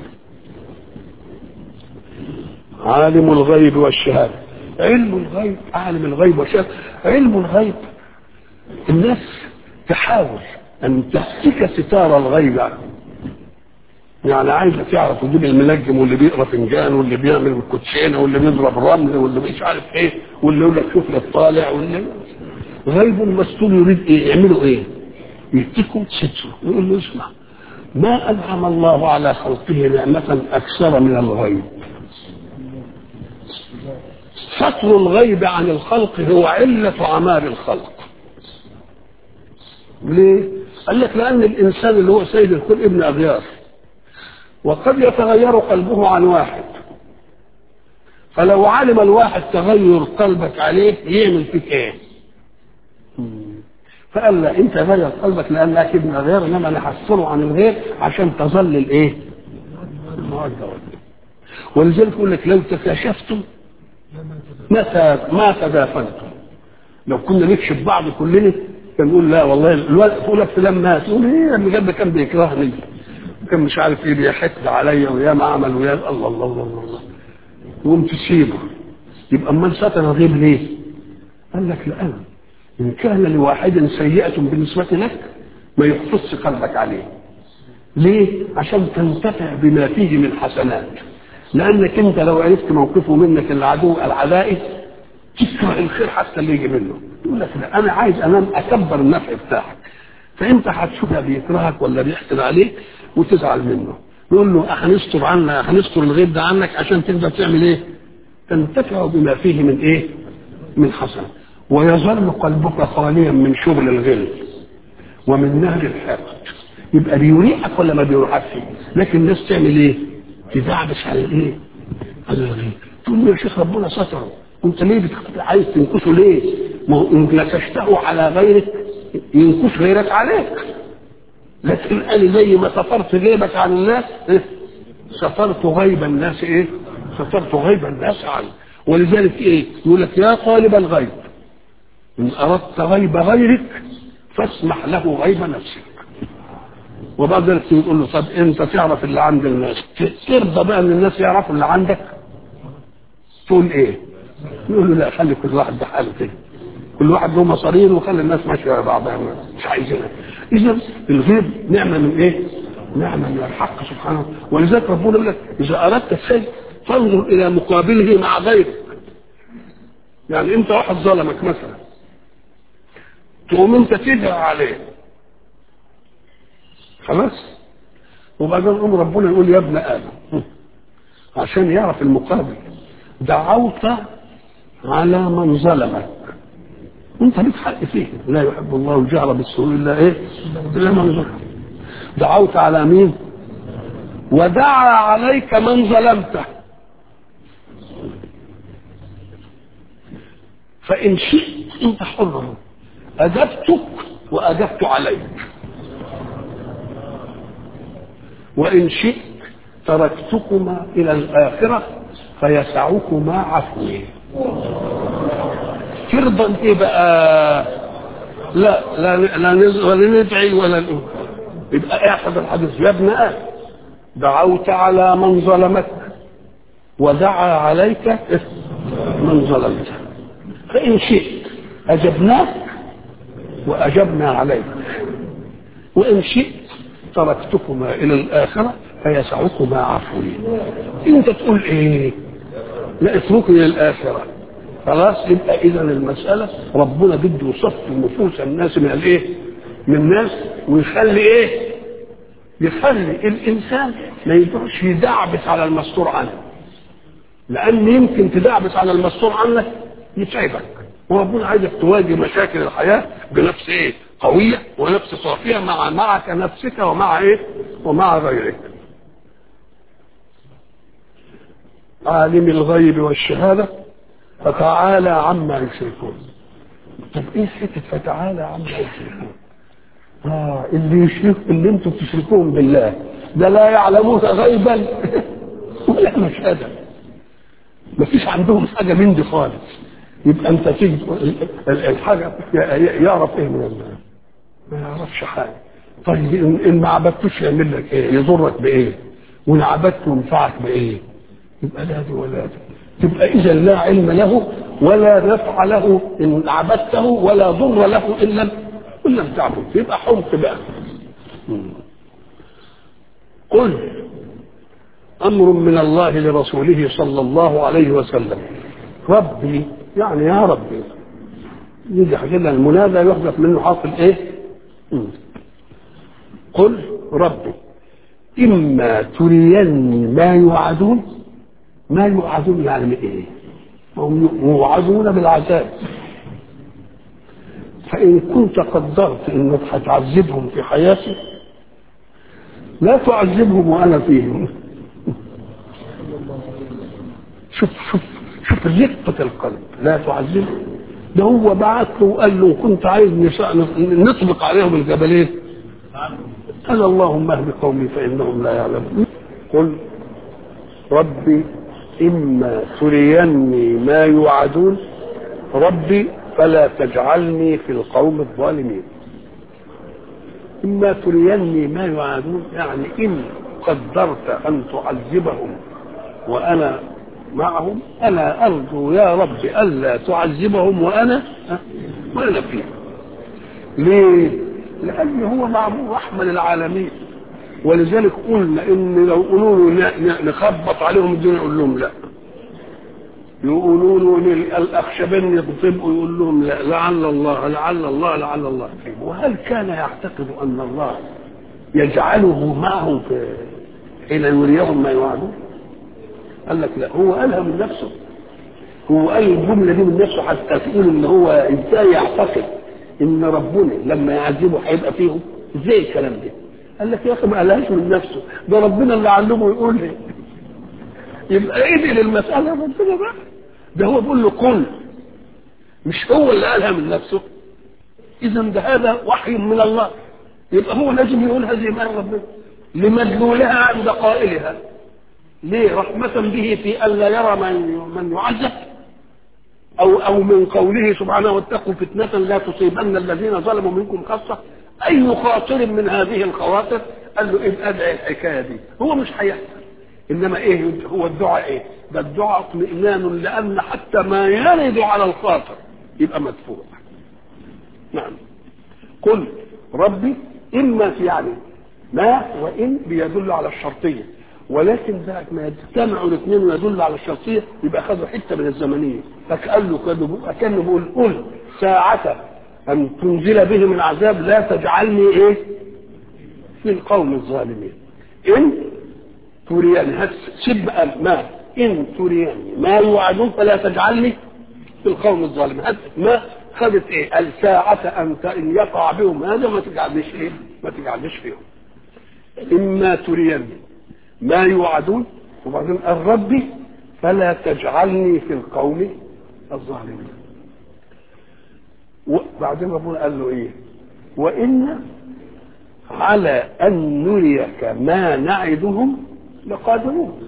عالم الغيب والشهاده علم الغيب عالم الغيب والشهاده علم الغيب الناس تحاول ان تفك ستار الغيب يعني عايزه تعرف تجيب المنجم واللي بيقرا فنجان واللي بيعمل الكوتشينه واللي بيضرب رمل واللي مش عارف ايه واللي يقول لك شوف لك طالع واللي غيب مسؤول يريد ايه يعملوا ايه؟ يديكم ستره يقول له اسمع ما انعم الله على خلقه نعمه اكثر من الغيب ستر الغيب عن الخلق هو علة عمار الخلق ليه؟ قال لك لأن الإنسان اللي هو سيد الكل ابن أغيار وقد يتغير قلبه عن واحد فلو علم الواحد تغير قلبك عليه يعمل فيك ايه؟ فقال لا انت غير قلبك لانك ابن غير انما انا هحصره عن الغير عشان تظل الايه؟ الموده ولذلك يقول لك لو تكاشفتم متى ما تدافنتم لو كنا نكشف بعض كلنا كان نقول لا والله الولد تقول لك فلان مات يقول ايه اللي جاب كان بيكرهني كان مش عارف ايه بيحث عليا ويا ما عمل ويا الله الله الله الله, الله. يقوم تسيبه يبقى امال ستر الغيب ليه؟ قال لك لان ان كان لواحد سيئه بالنسبه لك ما يحفظش قلبك عليه ليه؟ عشان تنتفع بما فيه من حسنات لانك انت لو عرفت موقفه منك العدو العدائي تكره الخير حتى اللي يجي منه يقول لك لا انا عايز انام اكبر النفع بتاعك فانت هتشوفها بيكرهك ولا بيحسن عليك وتزعل منه يقول له هنستر عنا هنستر الغيب ده عنك عشان تقدر تعمل ايه؟ تنتفع بما فيه من ايه؟ من حسن ويظل قلبك خاليا من شغل الغل ومن نهج الحقد يبقى بيريحك ولا ما بيريحكش لكن الناس تعمل ايه؟ تدعبس على الايه؟ على الغيب تقول له يا شيخ ربنا ستره وانت ليه عايز تنكشه ليه؟ ما هو ان نكشته على غيرك ينكش غيرك عليك لكن انا زي ما سترت غيبك عن الناس إيه؟ سترت غيب الناس ايه؟ سترت غيب الناس عنك ولذلك ايه؟ يقول لك يا طالب الغيب ان اردت غيب غيرك فاسمح له غيب نفسك وبعد ذلك تقول له طب انت تعرف اللي عند الناس ترضى بقى ان الناس يعرفوا اللي عندك تقول ايه؟ يقول له لا خلي كل واحد بحاله كده كل واحد له مصارين وخلي الناس ماشيه على بعضها مش عايزينها اذا الغيب نعمه من ايه؟ نعمه من الحق سبحانه ولذلك ربنا يقول لك اذا اردت الشيء فانظر الى مقابله مع غيرك يعني انت واحد ظلمك مثلا تقوم انت تدعي عليه خلاص وبعدين يقوم ربنا يقول يا ابن ادم عشان يعرف المقابل دعوت على من ظلمك انت ليك حق فيه لا يحب الله الجهر بالسوء الا ايه الا من ظلم دعوت على مين ودعا عليك من ظلمته فان شئت انت حر اجبتك واجبت عليك وان شئت تركتكما إلى الآخرة فيسعكما عفوي فرضا إيه بقى لا لا لا نز- ولا ندعي ولا نقول يبقى احفظ الحديث يا ابن آدم دعوت على من ظلمك ودعا عليك من ظلمته فإن شئت أجبناك وأجبنا عليك وإن شئت تركتكما إلى الآخرة فيسعكما عفوي أنت تقول إيه لا اتركني للآخرة خلاص يبقى إذا المسألة ربنا بده يصفي نفوس الناس من الإيه؟ من الناس ويخلي إيه؟ يخلي الإنسان ما يقدرش يدعبس على المستور عنه لأن يمكن تدعبس على المستور عنك يتعبك وربنا عايزك تواجه مشاكل الحياة بنفس إيه؟ قوية ونفس صافية مع معك نفسك ومع إيه؟ ومع غيرك عالم الغيب والشهادة فتعالى عما يشركون طب ايه حته فتعالى عما يشركون اه اللي يشرك اللي انتم تشركون بالله ده لا يعلمون غيبا ولا مشهدا مفيش عندهم حاجه من دي خالص يبقى انت تيجي تقول ال- الحاجه يعرف ايه من الله ما يعرفش حاجه طيب ان إن ما عبدتوش يعمل لك ايه يضرك بايه وان عبدته ينفعك بايه يبقى لا دي ولا دي تبقى اذا لا علم له ولا نفع له ان عبدته ولا ضر له ان لم ان لم تعبد يبقى حمق بقى مم. قل امر من الله لرسوله صلى الله عليه وسلم ربي يعني يا ربي يجي كده المنادى يحذف منه حرف الايه مم. قل ربي اما تريني ما يوعدون ما يوعدون يعني من ايه هم يوعدون بالعذاب فان كنت قدرت انك هتعذبهم في حياتي لا تعذبهم وانا فيهم شوف شوف شوف رقة القلب لا تعذبهم ده هو بعت له وقال له كنت عايز نساء نطبق عليهم الجبلين قال اللهم اهد قومي فانهم لا يعلمون قل ربي إما تريني ما يوعدون ربي فلا تجعلني في القوم الظالمين إما تريني ما يوعدون يعني إن قدرت أن تعذبهم وأنا معهم أنا أرجو يا رب ألا تعذبهم وأنا وأنا فيهم ليه؟ لأن هو معمول رحمة للعالمين ولذلك قلنا ان لو قولوا له ن- ن- نخبط عليهم الدنيا يقول لهم لا يقولوا له ان الاخشبين يطبقوا يقول لهم لا لعل الله لعل الله لعل الله وهل كان يعتقد ان الله يجعله معهم في حين يريهم ما يوعدون قال لك لا هو قالها من نفسه هو قال الجمله دي من نفسه حتى تقول ان هو ازاي يعتقد ان ربنا لما يعذبه هيبقى فيهم ازاي الكلام ده قال لك يا اخي ما قالهاش من نفسه ده ربنا اللي علمه يقول لي يبقى ايه للمساله ربنا بقى ده هو بيقول له قل مش هو اللي قالها من نفسه اذا ده هذا وحي من الله يبقى هو لازم يقولها زي ما قال ربنا لمدلولها عند قائلها ليه رحمة به في ألا يرى من من يعذب أو أو من قوله سبحانه واتقوا فتنة لا تصيبن الذين ظلموا منكم خاصة أي خاطر من هذه الخواطر قال له إيه أدعي الحكاية دي هو مش هيحصل إنما إيه هو الدعاء إيه ده الدعاء اطمئنان لأن حتى ما يرد على الخاطر يبقى مدفوع نعم قل ربي إما في يعني ما وإن بيدل على الشرطية ولكن ذلك ما يجتمعوا الاثنين ويدل على الشرطية يبقى خدوا حتة من الزمنية فقال له كده كان بيقول قل ساعة أن تنزل بهم العذاب لا تجعلني إيه في القوم الظالمين إن تريني سب ما إن تريني ما يوعدون فلا تجعلني في القوم الظالمين هات ما خدت إيه الساعة أن إن يقع بهم هذا ما تجعلنيش إيه ما تجعلنيش فيهم إما تريني ما يوعدون وبعدين قال ربي فلا تجعلني في القوم الظالمين وبعدين ربنا قال له ايه وان على ان نريك ما نعدهم لقادرون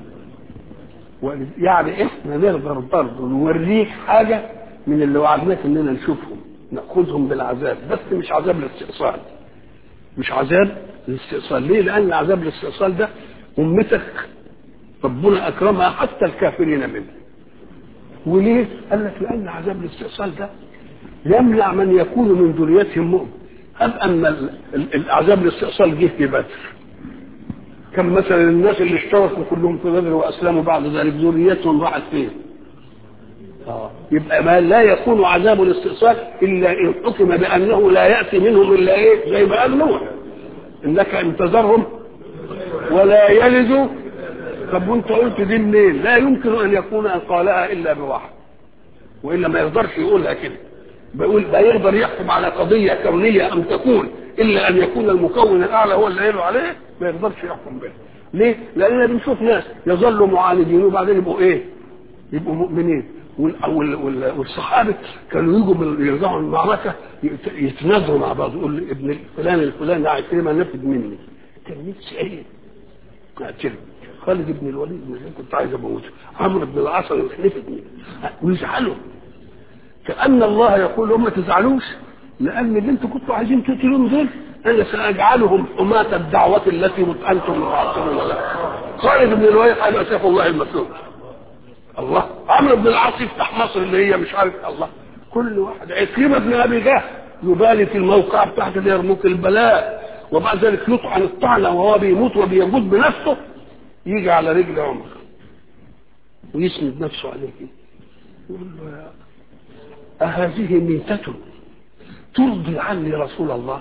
يعني احنا نقدر برضه نوريك حاجه من اللي وعدناك اننا نشوفهم ناخذهم بالعذاب بس مش عذاب الاستئصال مش عذاب الاستئصال ليه؟ لان عذاب الاستئصال ده امتك ربنا اكرمها حتى الكافرين منه وليه؟ قال لك لان عذاب الاستئصال ده يمنع من يكون من ذريتهم مؤمن هب ان العذاب الاستئصال جه في بدر كان مثلا الناس اللي اشتركوا كلهم في بدر واسلموا بعد ذلك ذريتهم راحت فين؟ آه. يبقى ما لا يكون عذاب الاستئصال الا ان حكم بانه لا ياتي منهم الا ايه؟ زي ما قال نوح انك ان تذرهم ولا يلدوا طب وانت قلت دي منين؟ لا يمكن ان يكون ان قالها الا بواحد والا ما يقدرش يقولها كده بيقول لا يقدر يحكم على قضيه كونيه ام تكون الا ان يكون المكون الاعلى هو اللي قايله عليه ما يقدرش يحكم بها ليه؟ لاننا بنشوف ناس يظلوا معاندين وبعدين يبقوا ايه؟ يبقوا مؤمنين والصحابه كانوا يجوا من يرجعوا من المعركه يتنازلوا مع بعض يقول ابن فلان الفلاني ده عايز نفذ مني كان نفسي ايه؟ اقتله خالد بن الوليد كنت عايز اموته عمرو بن العاص نفذ مني ويزعلوا كأن الله يقول لهم ما تزعلوش لأن اللي انتم كنتوا عايزين تقتلوهم دول أنا سأجعلهم حماة الدعوة التي أنتم معصرون لها. خالد بن الوليد هيبقى سيف الله المسلول. الله عمرو بن العاص يفتح مصر اللي هي مش عارف الله كل واحد عكرمة بن أبي جهل يبالي في الموقع بتاعته اللي يرموك البلاء وبعد ذلك يطعن الطعنة وهو بيموت وبيموت بنفسه يجي على رجل عمر ويسند نفسه عليه يقول له يا أهذه ميتة ترضي عني رسول الله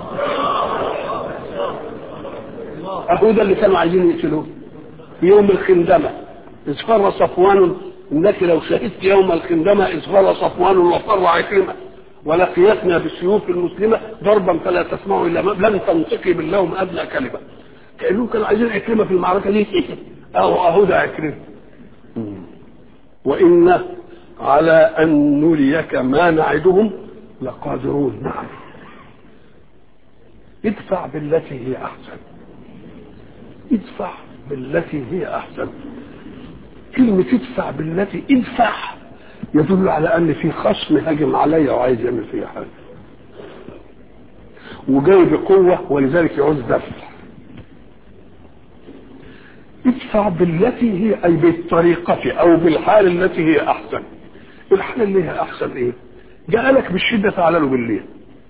أهو ده اللي كانوا عايزين يقتلوه يوم الخندمة إذ فر صفوان إنك لو شهدت يوم الخندمة إذ فر صفوان وفر عكرمة ولقيتنا بالسيوف المسلمة ضربا فلا تسمعوا إلا لن تنطقي باللوم أدنى كلمة كأنهم كانوا عايزين عكرمة في المعركة دي أهو أهو ده عكرمة وإن على أن نريك ما نعدهم لقادرون نعم ادفع بالتي هي أحسن ادفع بالتي هي أحسن كلمة ادفع بالتي ادفع يدل على أن في خصم هاجم عليا وعايز يعمل فيها حاجة وجاي بقوة ولذلك يعوز دفع ادفع بالتي هي أي بالطريقة أو بالحال التي هي أحسن الحالة اللي هي أحسن إيه جعلك بالشدة تعالى له بالليل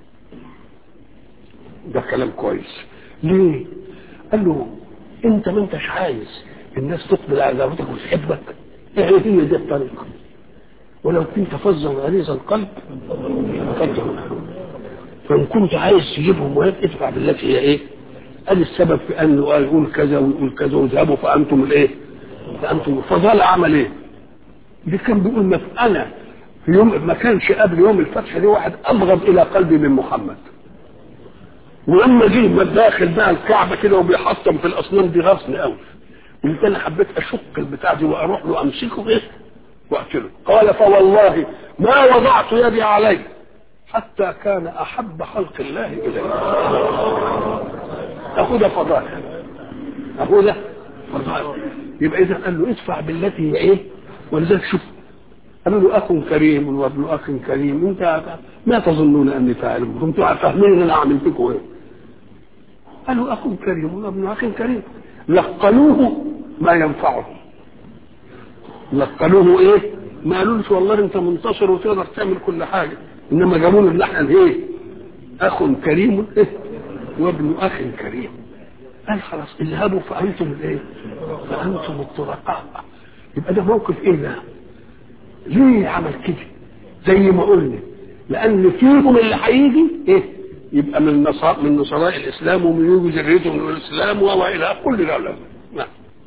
ده كلام كويس ليه قال له انت ما انتش عايز الناس تقبل على دعوتك وتحبك ايه هي دي الطريقة ولو كنت فظا غليظ القلب فقدر فان كنت عايز تجيبهم وهيك ادفع بالتي هي ايه قال السبب في انه قال يقول كذا ويقول كذا واذهبوا فانتم الايه فانتم فظل عمل ايه دي كان بيقول ما انا في يوم ما كانش قبل يوم الفتح دي واحد ابغض الى قلبي من محمد ولما جه ما داخل بقى الكعبه كده وبيحطم في الاصنام دي غصن قوي قلت انا حبيت اشق البتاع دي واروح له امسكه ايه واقتله قال فوالله ما وضعت يدي عليه حتى كان احب خلق الله الي اخو ده فضائل اخو ده فضائل يبقى اذا قال له ادفع بالتي هي ايه ولذلك شوف قالوا له اخ كريم وابن اخ كريم انت ما تظنون اني فاعل كنتم فاهمين ان انا اعمل فيكم ايه قالوا اخ كريم وابن اخ كريم لقنوه ما ينفعهم لقنوه ايه ما قالولش والله انت منتصر وتقدر تعمل كل حاجه انما جابوا له اللحن ايه اخ كريم إيه؟ وابن اخ كريم قال خلاص اذهبوا فانتم الايه فانتم الطرقاء يبقى ده موقف ايه ده ليه عمل كده زي ما قلنا لان فيهم اللي هيجي ايه يبقى من نصارى من نصراء الاسلام ومن يجي ذريته من الاسلام والى كل ده نعم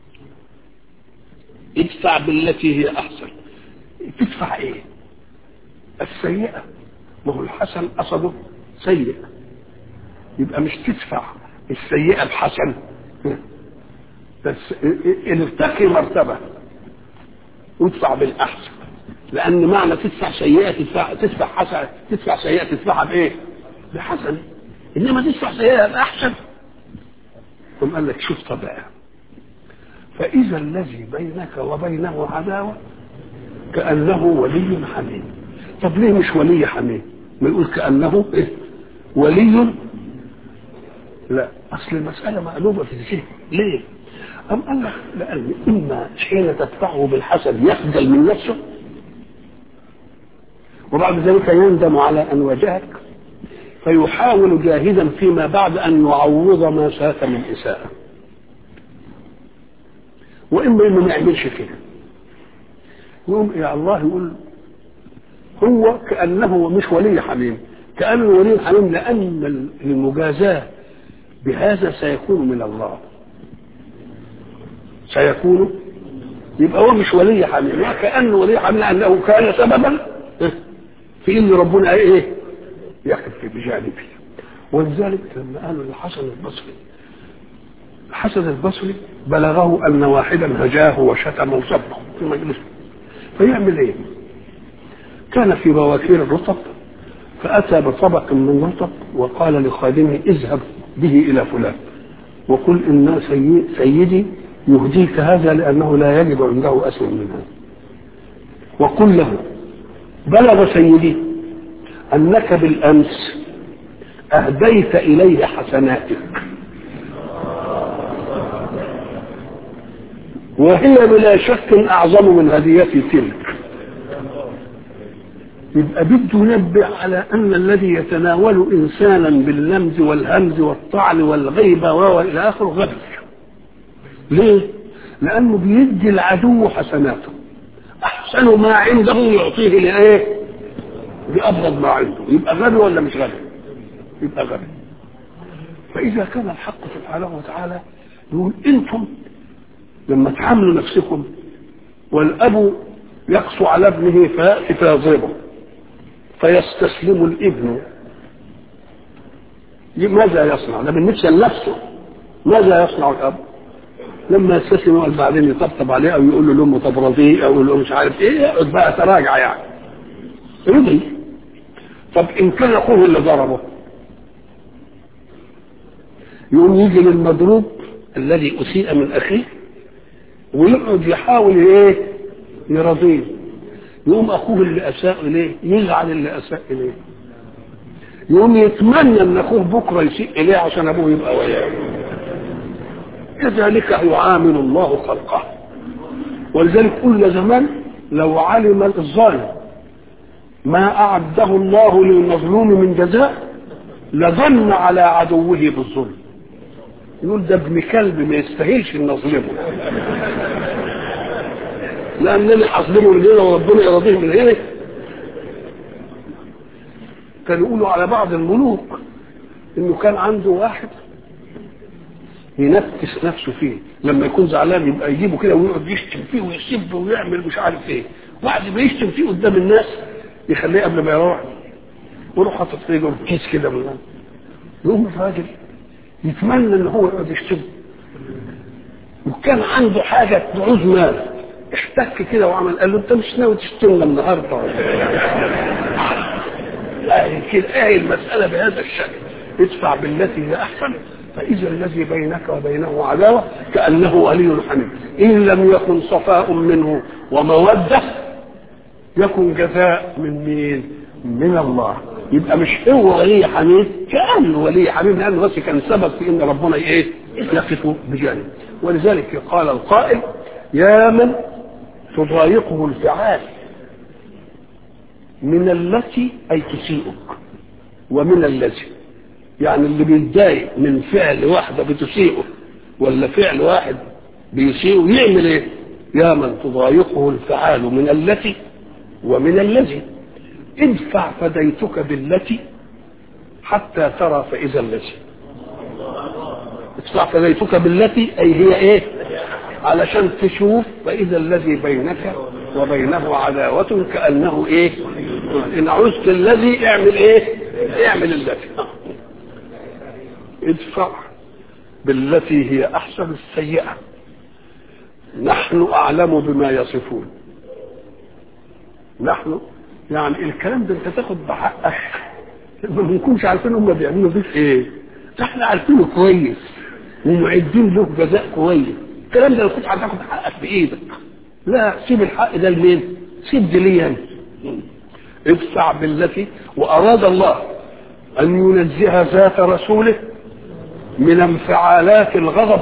ادفع بالتي هي احسن تدفع ايه السيئه ما هو الحسن قصده سيء يبقى مش تدفع السيئه بحسن بس ارتقي مرتبه وادفع بالاحسن لان معنى تدفع سيئه تدفع تدفع حسنه تدفع سيئه تدفعها بايه؟ بحسن انما تدفع سيئه باحسن ثم قال لك شوف طبعا فإذا الذي بينك وبينه عداوة كأنه ولي حميم طب ليه مش ولي حميم ما يقول كأنه إيه؟ ولي لا أصل المسألة مقلوبة في الذهن ليه أم قال لك لأن إما حين تدفعه بالحسد يخجل من نفسه وبعد ذلك يندم على أن واجهك فيحاول جاهدا فيما بعد أن يعوض ما ساك من إساءة وإما إنه ما يعملش كده يقوم يا الله يقول هو كأنه مش ولي حميم كأنه ولي حميم لأن المجازاة بهذا سيكون من الله سيكون يبقى هو مش ولي حميم وكأنه ولي حميم لأنه كان سببا في إن ربنا إيه يخف بجانبه ولذلك لما قالوا للحسن البصري الحسن البصري بلغه أن واحدا هجاه وشتم وسبه في مجلسه فيعمل إيه؟ كان في بواكير الرطب فأتى بطبق من رطب وقال لخادمه اذهب به إلى فلان وقل إن سي... سيدي يهديك هذا لأنه لا يجد عنده أسوأ من هذا وقل له بلغ سيدي أنك بالأمس أهديت إليه حسناتك وهي بلا شك أعظم من هديتي تلك يبقى بده ينبه على أن الذي يتناول إنسانا باللمز والهمز والطعن والغيبة وإلى آخره غبي ليه؟ لأنه بيدي العدو حسناته أحسن ما عنده يعطيه لإيه؟ بأبغض ما عنده يبقى غبي ولا مش غبي؟ يبقى غبي فإذا كان الحق سبحانه وتعالى يقول أنتم لما تعاملوا نفسكم والأب يقسو على ابنه فيأتي فيضربه فيستسلم الابن ماذا يصنع؟ ده بالنسبة لنفسه ماذا يصنع الأب؟ لما يستسلم يقعد بعدين يطبطب عليه او يقول له لامه طب رضيه او يقول له مش عارف ايه يقعد بقى تراجع يعني رضي طب ان كان اخوه اللي ضربه يقوم يجي للمضروب الذي اسيء من اخيه ويقعد يحاول ايه يرضيه يقوم اخوه اللي اساء اليه يزعل اللي اساء اليه يقوم يتمنى ان اخوه بكره يسيء اليه عشان ابوه يبقى وياه كذلك يعامل الله خلقه ولذلك قلنا زمان لو علم الظالم ما أعده الله للمظلوم من جزاء لظن على عدوه بالظلم يقول ده ابن كلب ما يستاهلش ان نظلمه لانني اظلمه من هنا وربنا يرضيه من هنا كانوا يقولوا على بعض الملوك انه كان عنده واحد ينفس نفسه فيه لما يكون زعلان يبقى يجيبه كده ويقعد يشتم فيه ويسب ويعمل مش عارف ايه بعد ما يشتم فيه قدام الناس يخليه قبل ما يروح يروح حاطط فيه جوه كيس كده من يقوم الراجل يتمنى ان هو يقعد يشتم وكان عنده حاجه تعوز مال احتك كده وعمل قال له انت مش ناوي تشتمنا النهارده لا كده ايه المساله بهذا الشكل ادفع بالتي هي احسن فإذا الذي بينك وبينه عداوة كأنه ولي حميم إن لم يكن صفاء منه ومودة يكن جزاء من مين؟ من الله يبقى مش هو ولي حميم كأنه ولي حميم لأنه بس كان سبب في إن ربنا إيه؟ يقف بجانب ولذلك قال القائل يا من تضايقه الفعال من التي أي تسيئك ومن الذي يعني اللي بيتضايق من فعل واحده بتسيئه ولا فعل واحد بيسيئه يعمل ايه؟ يا من تضايقه الفعال من التي ومن الذي ادفع فديتك بالتي حتى ترى فإذا الذي ادفع فديتك بالتي أي هي ايه علشان تشوف فإذا الذي بينك وبينه عداوة كأنه ايه إن عزت الذي اعمل ايه اعمل التي ادفع بالتي هي احسن السيئه نحن اعلم بما يصفون نحن يعني الكلام ده انت تاخد بحقك ما بنكونش عارفين هم بيعملوا بيه ايه احنا عارفينه كويس ومعدين له جزاء كويس الكلام ده لو كنت هتاخد حقك بايدك لا سيب الحق ده لمين؟ سيب دي لي انت ادفع بالتي واراد الله ان ينزه ذات رسوله من انفعالات الغضب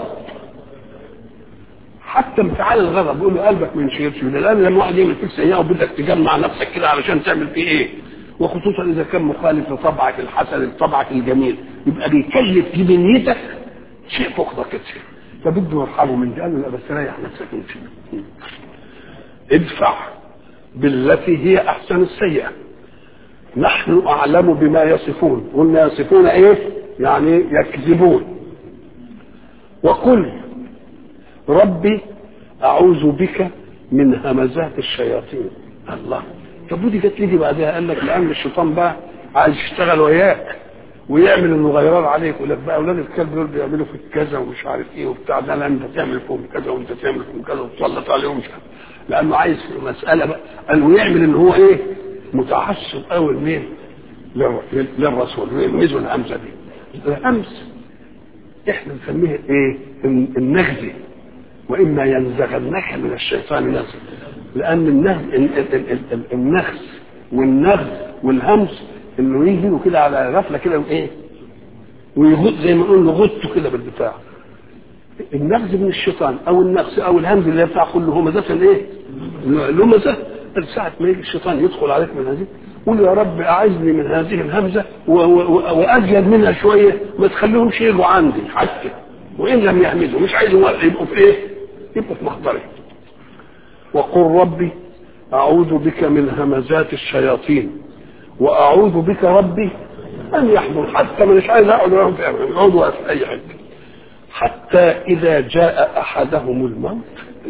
حتى انفعال الغضب يقول له قلبك من شيرش الان لما واحد يعمل فيك سيئه وبدك تجمع نفسك كده علشان تعمل فيه ايه وخصوصا اذا كان مخالف لطبعك الحسن لطبعك الجميل يبقى بيكلف في بنيتك شيء فوق ضغط فبده يرحمه من ده قال له لا بس ريح نفسك من شيء ادفع بالتي هي احسن السيئه نحن اعلم بما يصفون قلنا يصفون ايه يعني يكذبون وقل ربي اعوذ بك من همزات الشياطين الله طب ودي جت لي بعدها قال لك لان الشيطان بقى عايز يشتغل وياك ويعمل المغيرات عليك يقول لك بقى اولاد الكلب دول بيعملوا فيك كذا ومش عارف ايه وبتاع ده لا انت تعمل فيهم كذا وانت تعمل فيهم كذا وتسلط عليهم مش عارف لانه عايز في مساله بقى قال ويعمل ان هو ايه متعصب قوي لمين؟ للرسول ويلمزوا الهمزه دي الهمز احنا نسميه ايه؟ النغزي واما ينزغنك من الشيطان نزغ لان النغز النغز والنغز والهمز انه يجي له كده على غفله كده وايه ويغط زي ما نقول نغطه كده بالبتاع النغز من الشيطان او النغز او الهمز اللي بتاع كله همزه ايه لمزه ساعة ما يجي الشيطان يدخل عليك من هذه قول يا رب اعزني من هذه الهمزه وازيد منها شويه ما تخليهمش يجوا عندي حتى وان لم يعملوا مش عايز يبقوا في ايه؟ يبقوا في محضري وقل ربي اعوذ بك من همزات الشياطين واعوذ بك ربي ان يحضر حتى مش عايز اقعد معاهم في اقعدوا في اي حته حتى اذا جاء احدهم الموت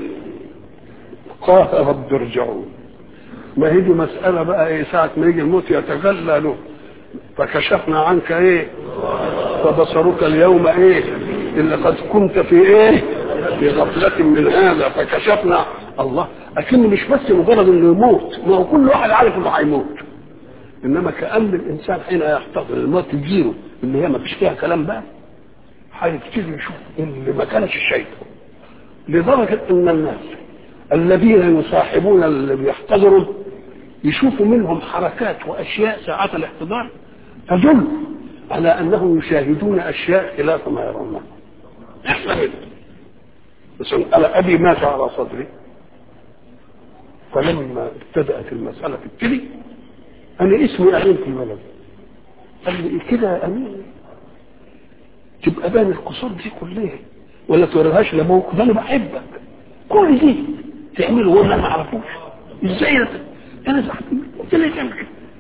قال رب ارجعون ما هي دي مسألة بقى ايه ساعة ما يجي الموت يتجلى له فكشفنا عنك ايه فبصرك اليوم ايه إلا قد كنت في ايه في غفلة من هذا فكشفنا الله لكن مش بس مجرد انه يموت ما هو كل واحد عارف انه هيموت انما كأن الانسان حين يحتضر الموت تجيله اللي هي ما فيش فيها كلام بقى هيبتدي يشوف اللي ما كانش شايفه لدرجة ان الناس الذين يصاحبون اللي بيحتضروا يشوفوا منهم حركات واشياء ساعات الاحتضار تدل على انهم يشاهدون اشياء خلاف ما يرونه احسن بس انا ابي مات على صدري فلما ابتدات المساله تبتدي انا اسمي امين في البلد قال لي كده يا امين تبقى بان القصور دي كلها ولا توريهاش لابوك ده انا بحبك كل دي تعمله وانا ما اعرفوش ازاي انا صاحبي قلت لي تعمل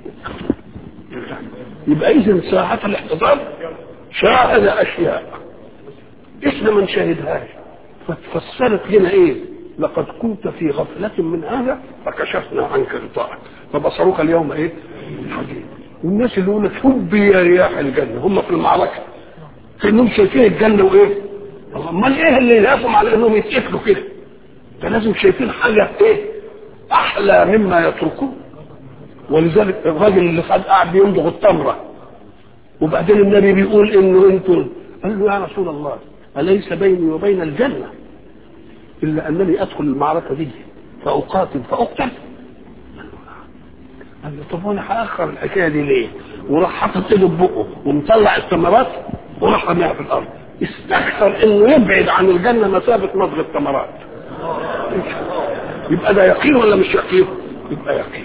يبقى اذا ساعة الاحتضار شاهد اشياء احنا ما نشاهدهاش ففسرت لنا ايه لقد كنت في غفلة من هذا فكشفنا عنك غطاءك فبصرك اليوم ايه حديد والناس اللي يقول لك حبي يا رياح الجنة هم في المعركة كانهم شايفين الجنة وايه امال ايه اللي يلافهم على انهم يتقتلوا كده ده لازم شايفين حاجة ايه احلى مما يتركون ولذلك الراجل اللي قد قاعد بيمضغ التمرة وبعدين النبي بيقول انه انتم قال له يا رسول الله أليس بيني وبين الجنة إلا أنني أدخل المعركة دي فأقاتل فأقتل قال له طب وانا هاخر الحكايه دي ليه؟ وراح حاطط ايده في بقه ومطلع الثمرات وراح رميها في الارض استكثر انه يبعد عن الجنه مسافه مضغ الثمرات يبقى ده يقين ولا مش يقين؟ يبقى يقين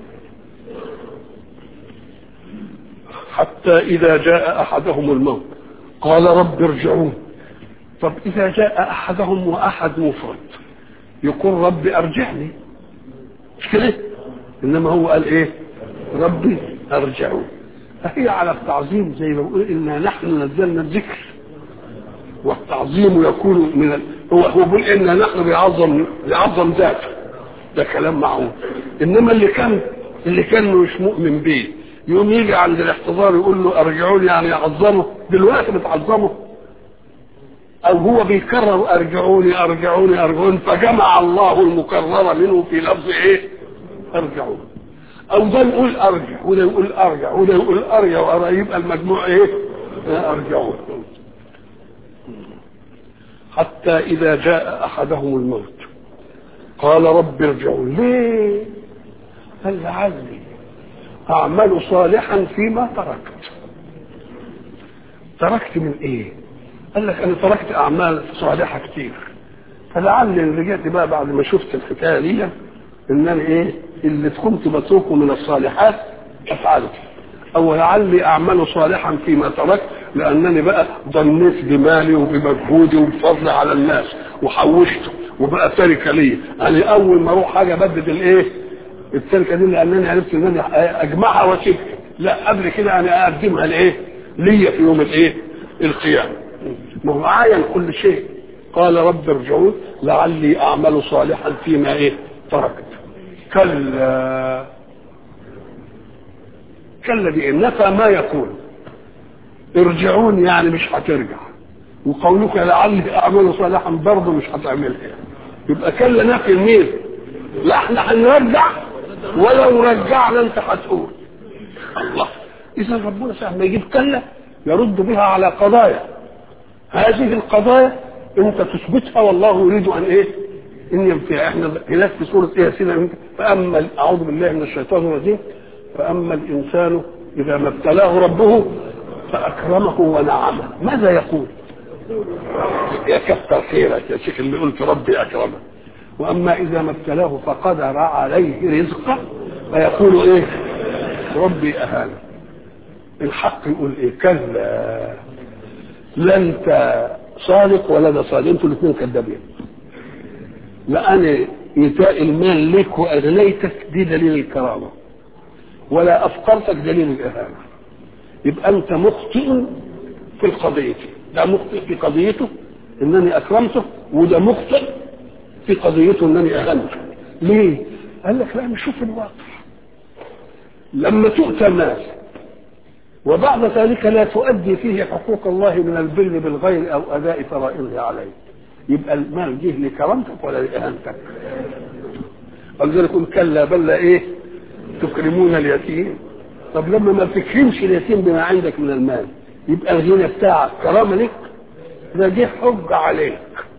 حتى إذا جاء أحدهم الموت قال رب ارجعون طب إذا جاء أحدهم وأحد مفرد يقول رب أرجعني مش كده إنما هو قال إيه ربي أرجعون فهي على التعظيم زي ما بقول إنا نحن نزلنا الذكر والتعظيم يكون من ال... هو هو بيقول إنا نحن بيعظم بيعظم ذاته ده كلام معقول إنما اللي كان اللي كان مش مؤمن بيه يوم يجي عند الاحتضار يقول له ارجعوني يعني يعظمه دلوقتي بتعظمه او هو بيكرر ارجعوني ارجعوني ارجعوني فجمع الله المكرر منه في لفظ ايه ارجعوني او ده يقول ارجع وده يقول ارجع وده يقول ارجع وارجع يبقى المجموع ايه ارجعون حتى إذا جاء أحدهم الموت قال رب ارجعون ليه قال لعلي أعمل صالحا فيما تركت تركت من إيه قال لك أنا تركت أعمال صالحة كتير فلعلي إن رجعت بقى بعد ما شفت الحكاية دي إن أنا إيه اللي كنت بتركه من الصالحات أفعله أو لعلي أعمل صالحا فيما تركت لأنني بقى ضنيت بمالي وبمجهودي وبفضلي على الناس وحوشته وبقى تركة لي أنا أول ما أروح حاجة بدد الإيه التركة دي لأنني عرفت إن أنا أجمعها وأسيبها لا قبل كده أنا أقدمها لإيه ليا في يوم الإيه القيامة ما هو عاين كل شيء قال رب ارجعون لعلي أعمل صالحا فيما إيه تركت كلا كلا دي نفى ما يكون ارجعون يعني مش هترجع وقولك لعلي اعمل صالحا برضه مش هتعملها يبقى كلا نفي مين لا احنا هنرجع ولو رجعنا انت هتقول الله اذا ربنا ساعه ما يجيب كلا يرد بها على قضايا هذه القضايا انت تثبتها والله يريد ان ايه ان ينفع احنا هناك في سوره ايه سيدنا فاما اعوذ بالله من الشيطان الرجيم فاما الانسان اذا ما ابتلاه ربه فاكرمه ونعمه ماذا يقول يا كثر خيرك يا شيخ اللي قلت ربي اكرمه واما اذا ما ابتلاه فقدر عليه رزقه فيقول ايه ربي اهانه الحق يقول ايه كلا لا انت صادق ولا ده صادق انتوا الاثنين كذابين لا انا ايتاء المال لك واغنيتك دي دليل الكرامه ولا افقرتك دليل الاهانه يبقى انت مخطئ في القضيه ده مخطئ في قضيته انني اكرمته وده مخطئ في قضيته انني اهنته ليه قال لك لا نشوف الواقع لما تؤتى المال وبعد ذلك لا تؤدي فيه حقوق الله من البر بالغير او اداء فرائضه عليه يبقى المال جه لكرامتك ولا لاهانتك ولذلك يقول كلا بل لا ايه تكرمون اليتيم طب لما ما تكرمش اليتيم بما عندك من المال يبقى الغنى بتاعك كرامه لك ده جه حج عليك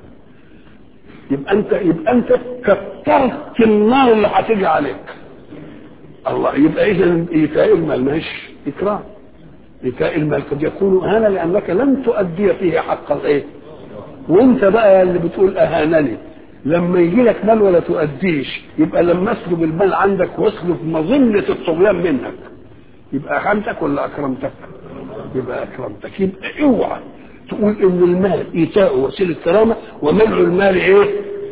يبقى انت يبقى انت كترت النار اللي هتيجي عليك الله يبقى اذا ايتاء المال مش اكرام ايتاء المال قد يكون اهانه لانك لم تؤدي فيه حق الايه وانت بقى اللي بتقول اهانني لما يجي لك مال ولا تؤديش يبقى لما اسلب المال عندك واسلب مظنه الطغيان منك يبقى اهانتك ولا اكرمتك؟ يبقى اكرمتك يبقى اوعى تقول ان المال ايتاء وسيله كرامه ومنع المال ايه؟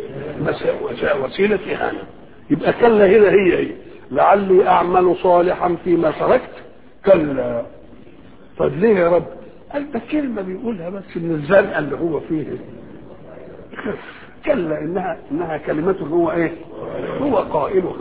وسيله اهانه يبقى كلا هنا هي هي لعلي اعمل صالحا فيما تركت كلا طب ليه يا رب؟ قال ده كلمه بيقولها بس من الزرقاء اللي هو فيه كلا انها انها كلمة هو ايه؟ هو قائلها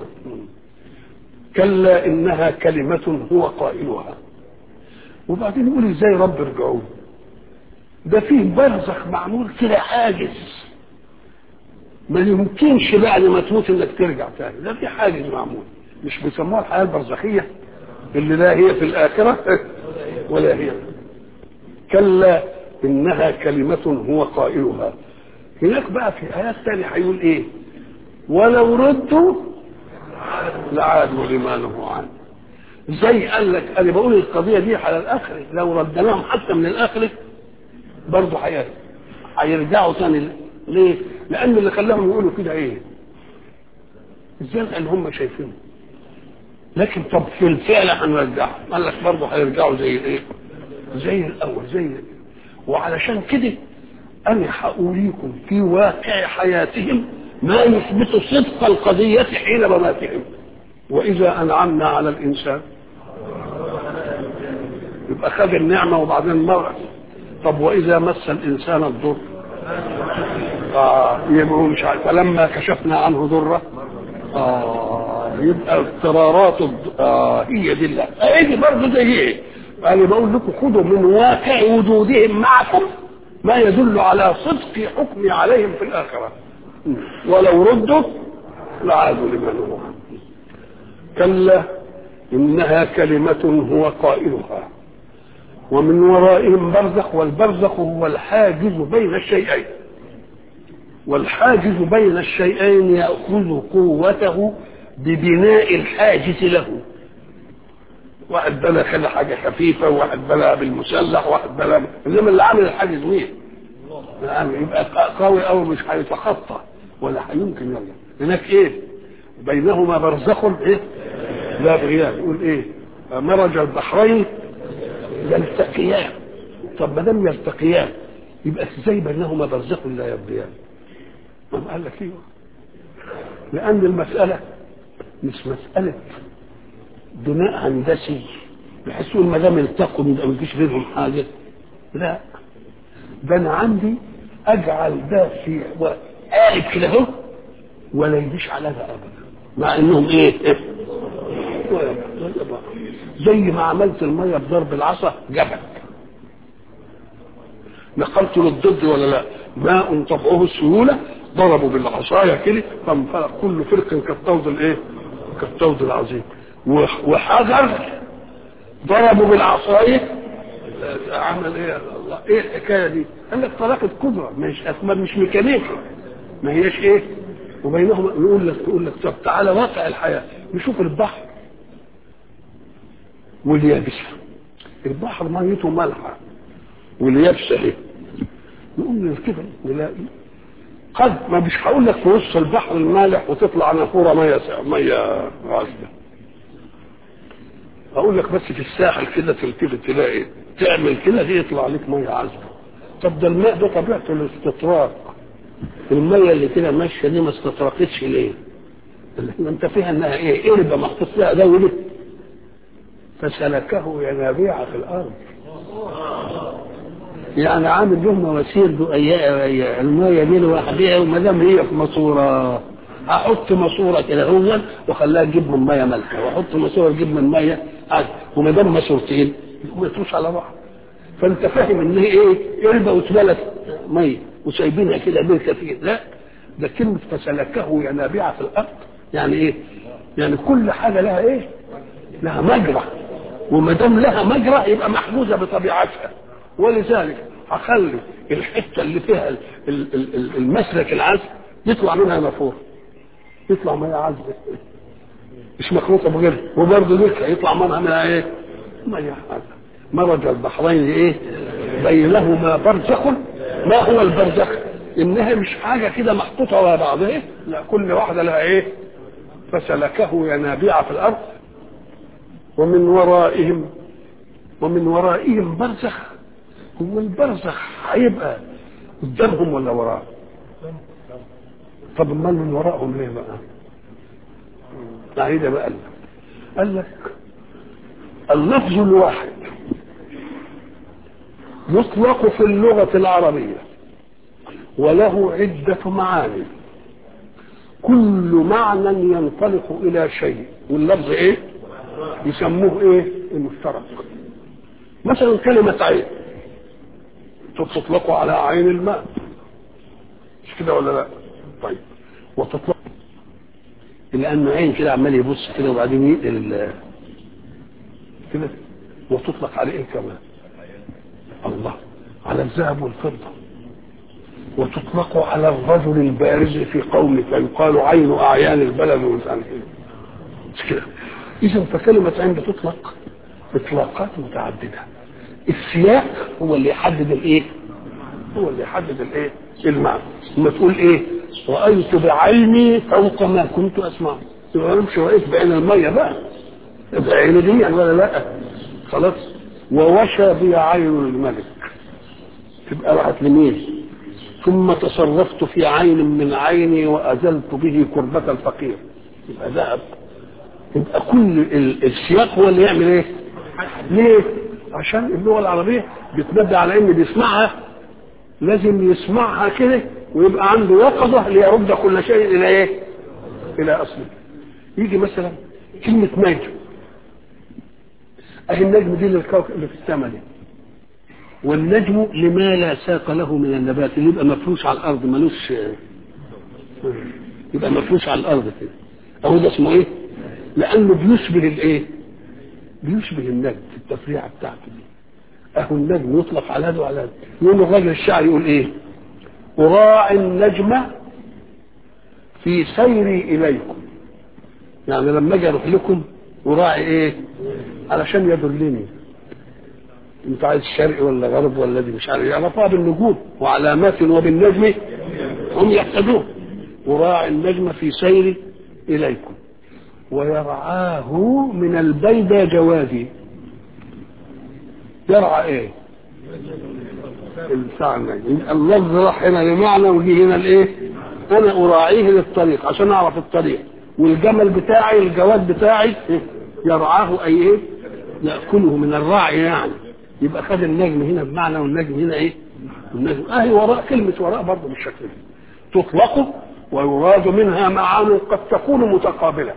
كلا انها كلمة هو قائلها وبعدين يقول ازاي رب ارجعون ده فيه برزخ معمول كده حاجز ما يمكنش بعد ما تموت انك ترجع تاني ده في حاجز معمول مش بيسموها الحياه البرزخيه اللي لا هي في الاخره ولا هي كلا انها كلمه هو قائلها هناك بقى في ايات ثانيه هيقول ايه ولو ردوا لعادوا لما نهوا عنه زي قال لك انا بقول القضيه دي على الاخره لو ردناهم حتى من الاخره برضه هيرجعوا ثاني ليه؟ لان اللي خلاهم يقولوا كده ايه؟ ازاي لان هم شايفينه لكن طب في الفعل هنرجعهم قال لك برضه هيرجعوا زي الايه؟ زي الاول زي وعلشان كده انا هأريكم في واقع حياتهم ما يثبت صدق القضية حين مماتهم وإذا أنعمنا على الإنسان يبقى خد النعمة وبعدين مرض طب وإذا مس الإنسان الضر آه يبقى هو مش عارف فلما كشفنا عنه ضره آه يبقى اضطرارات الض... آه هي دي الله هي دي برضه زي ايه؟ أنا بقول لكم خذوا من واقع وجودهم معكم ما يدل على صدق حكمي عليهم في الآخرة ولو ردوا لعادوا لمن هو كلا إنها كلمة هو قائلها ومن ورائهم برزخ والبرزخ هو الحاجز بين الشيئين والحاجز بين الشيئين يأخذ قوته ببناء الحاجز له واحد بنى كده حاجة خفيفة وواحد بنى بالمسلح وواحد بنى انما اللي عامل الحاجز مين؟ يعني يبقى قوي قوي مش هيتخطى ولا هيمكن يرجع هناك ايه؟ بينهما برزخ ايه؟ لا بغياب يقول ايه؟ مرج البحرين يلتقيان طب ما دام يلتقيان يبقى ازاي بينهما برزخ لا يبغيان؟ ما قال لك ايوه لان المساله مش مساله بناء هندسي بحيث يقول ما دام التقوا ما يجيش بينهم حاجه لا ده انا عندي اجعل ده في قالب كده اهو ولا يجيش على ده ابدا مع انهم ايه؟ إيه؟ زي ما عملت الميه بضرب العصا جبل نقلت للضد ولا لا؟ ماء طبعه السهوله ضربوا بالعصايه كده فانفلق كل فرق كالطود الايه؟ كالطود العظيم وحجر ضربوا بالعصايه عمل ايه الله ايه الحكايه دي؟ قال لك طلاقه قدره مش اسماء مش ميكانيكي ما هياش ايه؟ وبينهما يقول لك يقول لك طب تعالى واقع الحياه نشوف البحر واليابسه البحر ميته مالحه واليابسه ايه؟ نقول كده نلاقي قد ما مش هقول لك في وسط البحر المالح وتطلع نافوره ميه ميه عذبه اقول لك بس في الساحل كده تلتفت تلاقي تعمل كده دي يطلع عليك ميه عذبه طب ده الماء ده طبيعته الاستطراق الميه اللي كده ماشيه دي ما استطرقتش ليه؟ اللي انت فيها انها ايه؟ قربه محطوط فيها دوله فسلكه ينابيع في الارض يعني عامل له مواسير دقيقه الميه دي لوحدها وما دام هي في ماسوره احط ماسوره كده هو واخليها تجيب من ميه مالحه واحط ماسوره تجيب من ميه عذب وما دام ماسورتين ما يطلعوش على بعض فانت فاهم ان هي ايه قربه واتملت ميه وسايبينها كده بركه فيه لا ده كلمه فسلكه ينابيع في الارض يعني ايه؟ يعني كل حاجه لها ايه؟ لها مجرى وما دام لها مجرى يبقى محجوزه بطبيعتها ولذلك هخلي الحته اللي فيها ال- ال- ال- المسلك العذب يطلع منها نافوره يطلع ميه عذبه مش مخلوطه بغيرها وبرضه ذكر يطلع منها منها ايه؟ ميه عذبه مرج البحرين ايه؟ بينهما برزخ ما هو البرزخ؟ انها مش حاجه كده محطوطه على بعضها لا كل واحده لها ايه؟ فسلكه ينابيع في الارض ومن ورائهم ومن ورائهم برزخ هو البرزخ هيبقى قدامهم ولا وراء طب امال من وراءهم ليه بقى ده بقى قال لك اللفظ الواحد يطلق في اللغة العربية وله عدة معاني كل معنى ينطلق إلى شيء واللفظ إيه؟ يسموه إيه؟ المشترك مثلا كلمة عين تطلق على عين الماء مش كده ولا لا؟ طيب وتطلق لأن عين كده عمال يبص كده وبعدين يقلل كده وتطلق عليه إيه كمان؟ الله على الذهب والفضة وتطلق على الرجل البارز في قومه فيقال عين أعيان البلد ومش عارف إيه مش كده إذا فكلمة عين بتطلق إطلاقات متعددة السياق هو اللي يحدد الإيه؟ هو اللي يحدد الإيه؟ المعنى لما تقول إيه؟ رأيت بعيني فوق ما كنت أسمع يبقى مش رأيت بعين المية بقى بعين دي يعني ولا لا؟ خلاص ووشى بي عين الملك تبقى راحت لمين؟ ثم تصرفت في عين من عيني وأزلت به كربة الفقير يبقى ذهب يبقى كل ال- السياق هو اللي يعمل ايه؟ ليه؟ عشان اللغة العربية بتنبه على ان بيسمعها لازم يسمعها كده ويبقى عنده يقظة ليرد كل شيء إلى ايه؟ إلى أصله يجي مثلا كلمة نجم أهي النجم دي للكوكب اللي في السماء دي والنجم لما لا ساق له من النبات اللي يبقى مفروش على الأرض ملوش يبقى مفروش على الأرض كده أهو ده اسمه إيه؟ لأنه بيشبه الإيه؟ بيشبه النجم في التفريعة بتاعته دي أهو النجم يطلق على هذا وعلى هذا يقول الراجل الشاعر يقول إيه؟ أراعي النجم في سيري إليكم يعني لما أجي أروح لكم أراعي إيه علشان يدلني أنت عايز شرق ولا غرب ولا دي مش عارف يعرفها بالنجوم وعلامات وبالنجم هم يهتدون أراعي النجم في سيري إليكم ويرعاه من البيدى جوادي يرعى ايه بتاع النجم اللفظ راح هنا بمعنى وجي هنا الايه انا اراعيه للطريق عشان اعرف الطريق والجمل بتاعي الجواد بتاعي يرعاه اي ايه ياكله من الراعي يعني يبقى خد النجم هنا بمعنى والنجم هنا ايه النجم اهي وراء كلمه وراء برضه بالشكل ده تطلق ويراد منها معاني قد تكون متقابله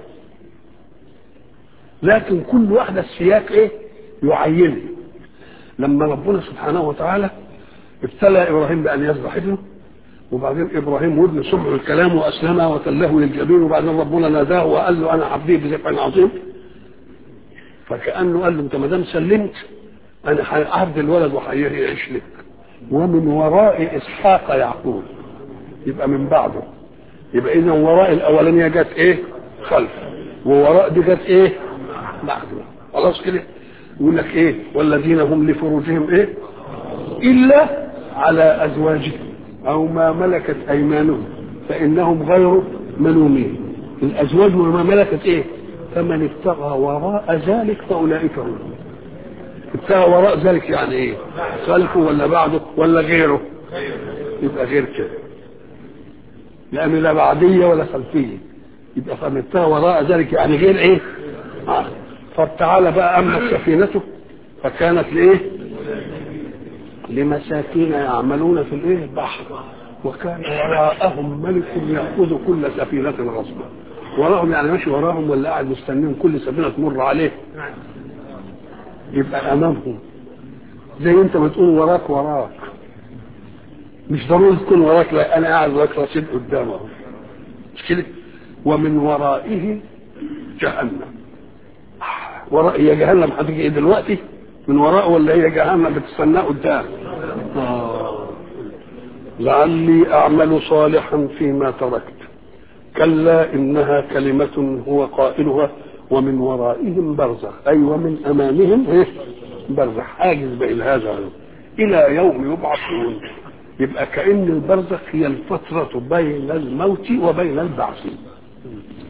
لكن كل واحده السياق ايه يعينه لما ربنا سبحانه وتعالى ابتلى ابراهيم بان يذبح ابنه وبعدين ابراهيم وابنه سمعوا الكلام واسلم وتله للجبين وبعدين ربنا ناداه وقال له انا عبدي بذبح عظيم فكانه قال له انت ما دام سلمت انا هعبد الولد وهيعيش لك ومن وراء اسحاق يعقوب يبقى من بعده يبقى اذا وراء الاولانيه جت ايه خلف ووراء دي جت ايه بعده خلاص كده يقول لك ايه والذين هم لفروجهم ايه الا على ازواجهم او ما ملكت ايمانهم فانهم غير ملومين الازواج وما ملكت ايه فمن ابتغى وراء ذلك فاولئك هم ابتغى وراء ذلك يعني ايه خلفه ولا بعده ولا غيره يبقى غير كده لان لا بعديه ولا خلفيه يبقى فمن ابتغى وراء ذلك يعني غير ايه آه. فتعالى بقى أما سفينته فكانت لإيه لمساكين يعملون في الإيه البحر وكان وراءهم ملك يأخذ كل سفينة غصبا وراهم يعني ماشي وراهم ولا قاعد مستنيهم كل سفينة تمر عليه يبقى أمامهم زي أنت ما تقول وراك وراك مش ضروري تكون وراك لا أنا قاعد وراك رصيد قدامه مش كده ومن ورائه جهنم وراء هي جهنم هتيجي ايه دلوقتي من وراء ولا هي جهنم بتستناه قدام آه. لعلي اعمل صالحا فيما تركت كلا انها كلمه هو قائلها ومن ورائهم برزخ اي ومن امامهم ايه برزخ حاجز بين هذا الى يوم يبعثون يبقى كان البرزخ هي الفتره بين الموت وبين البعث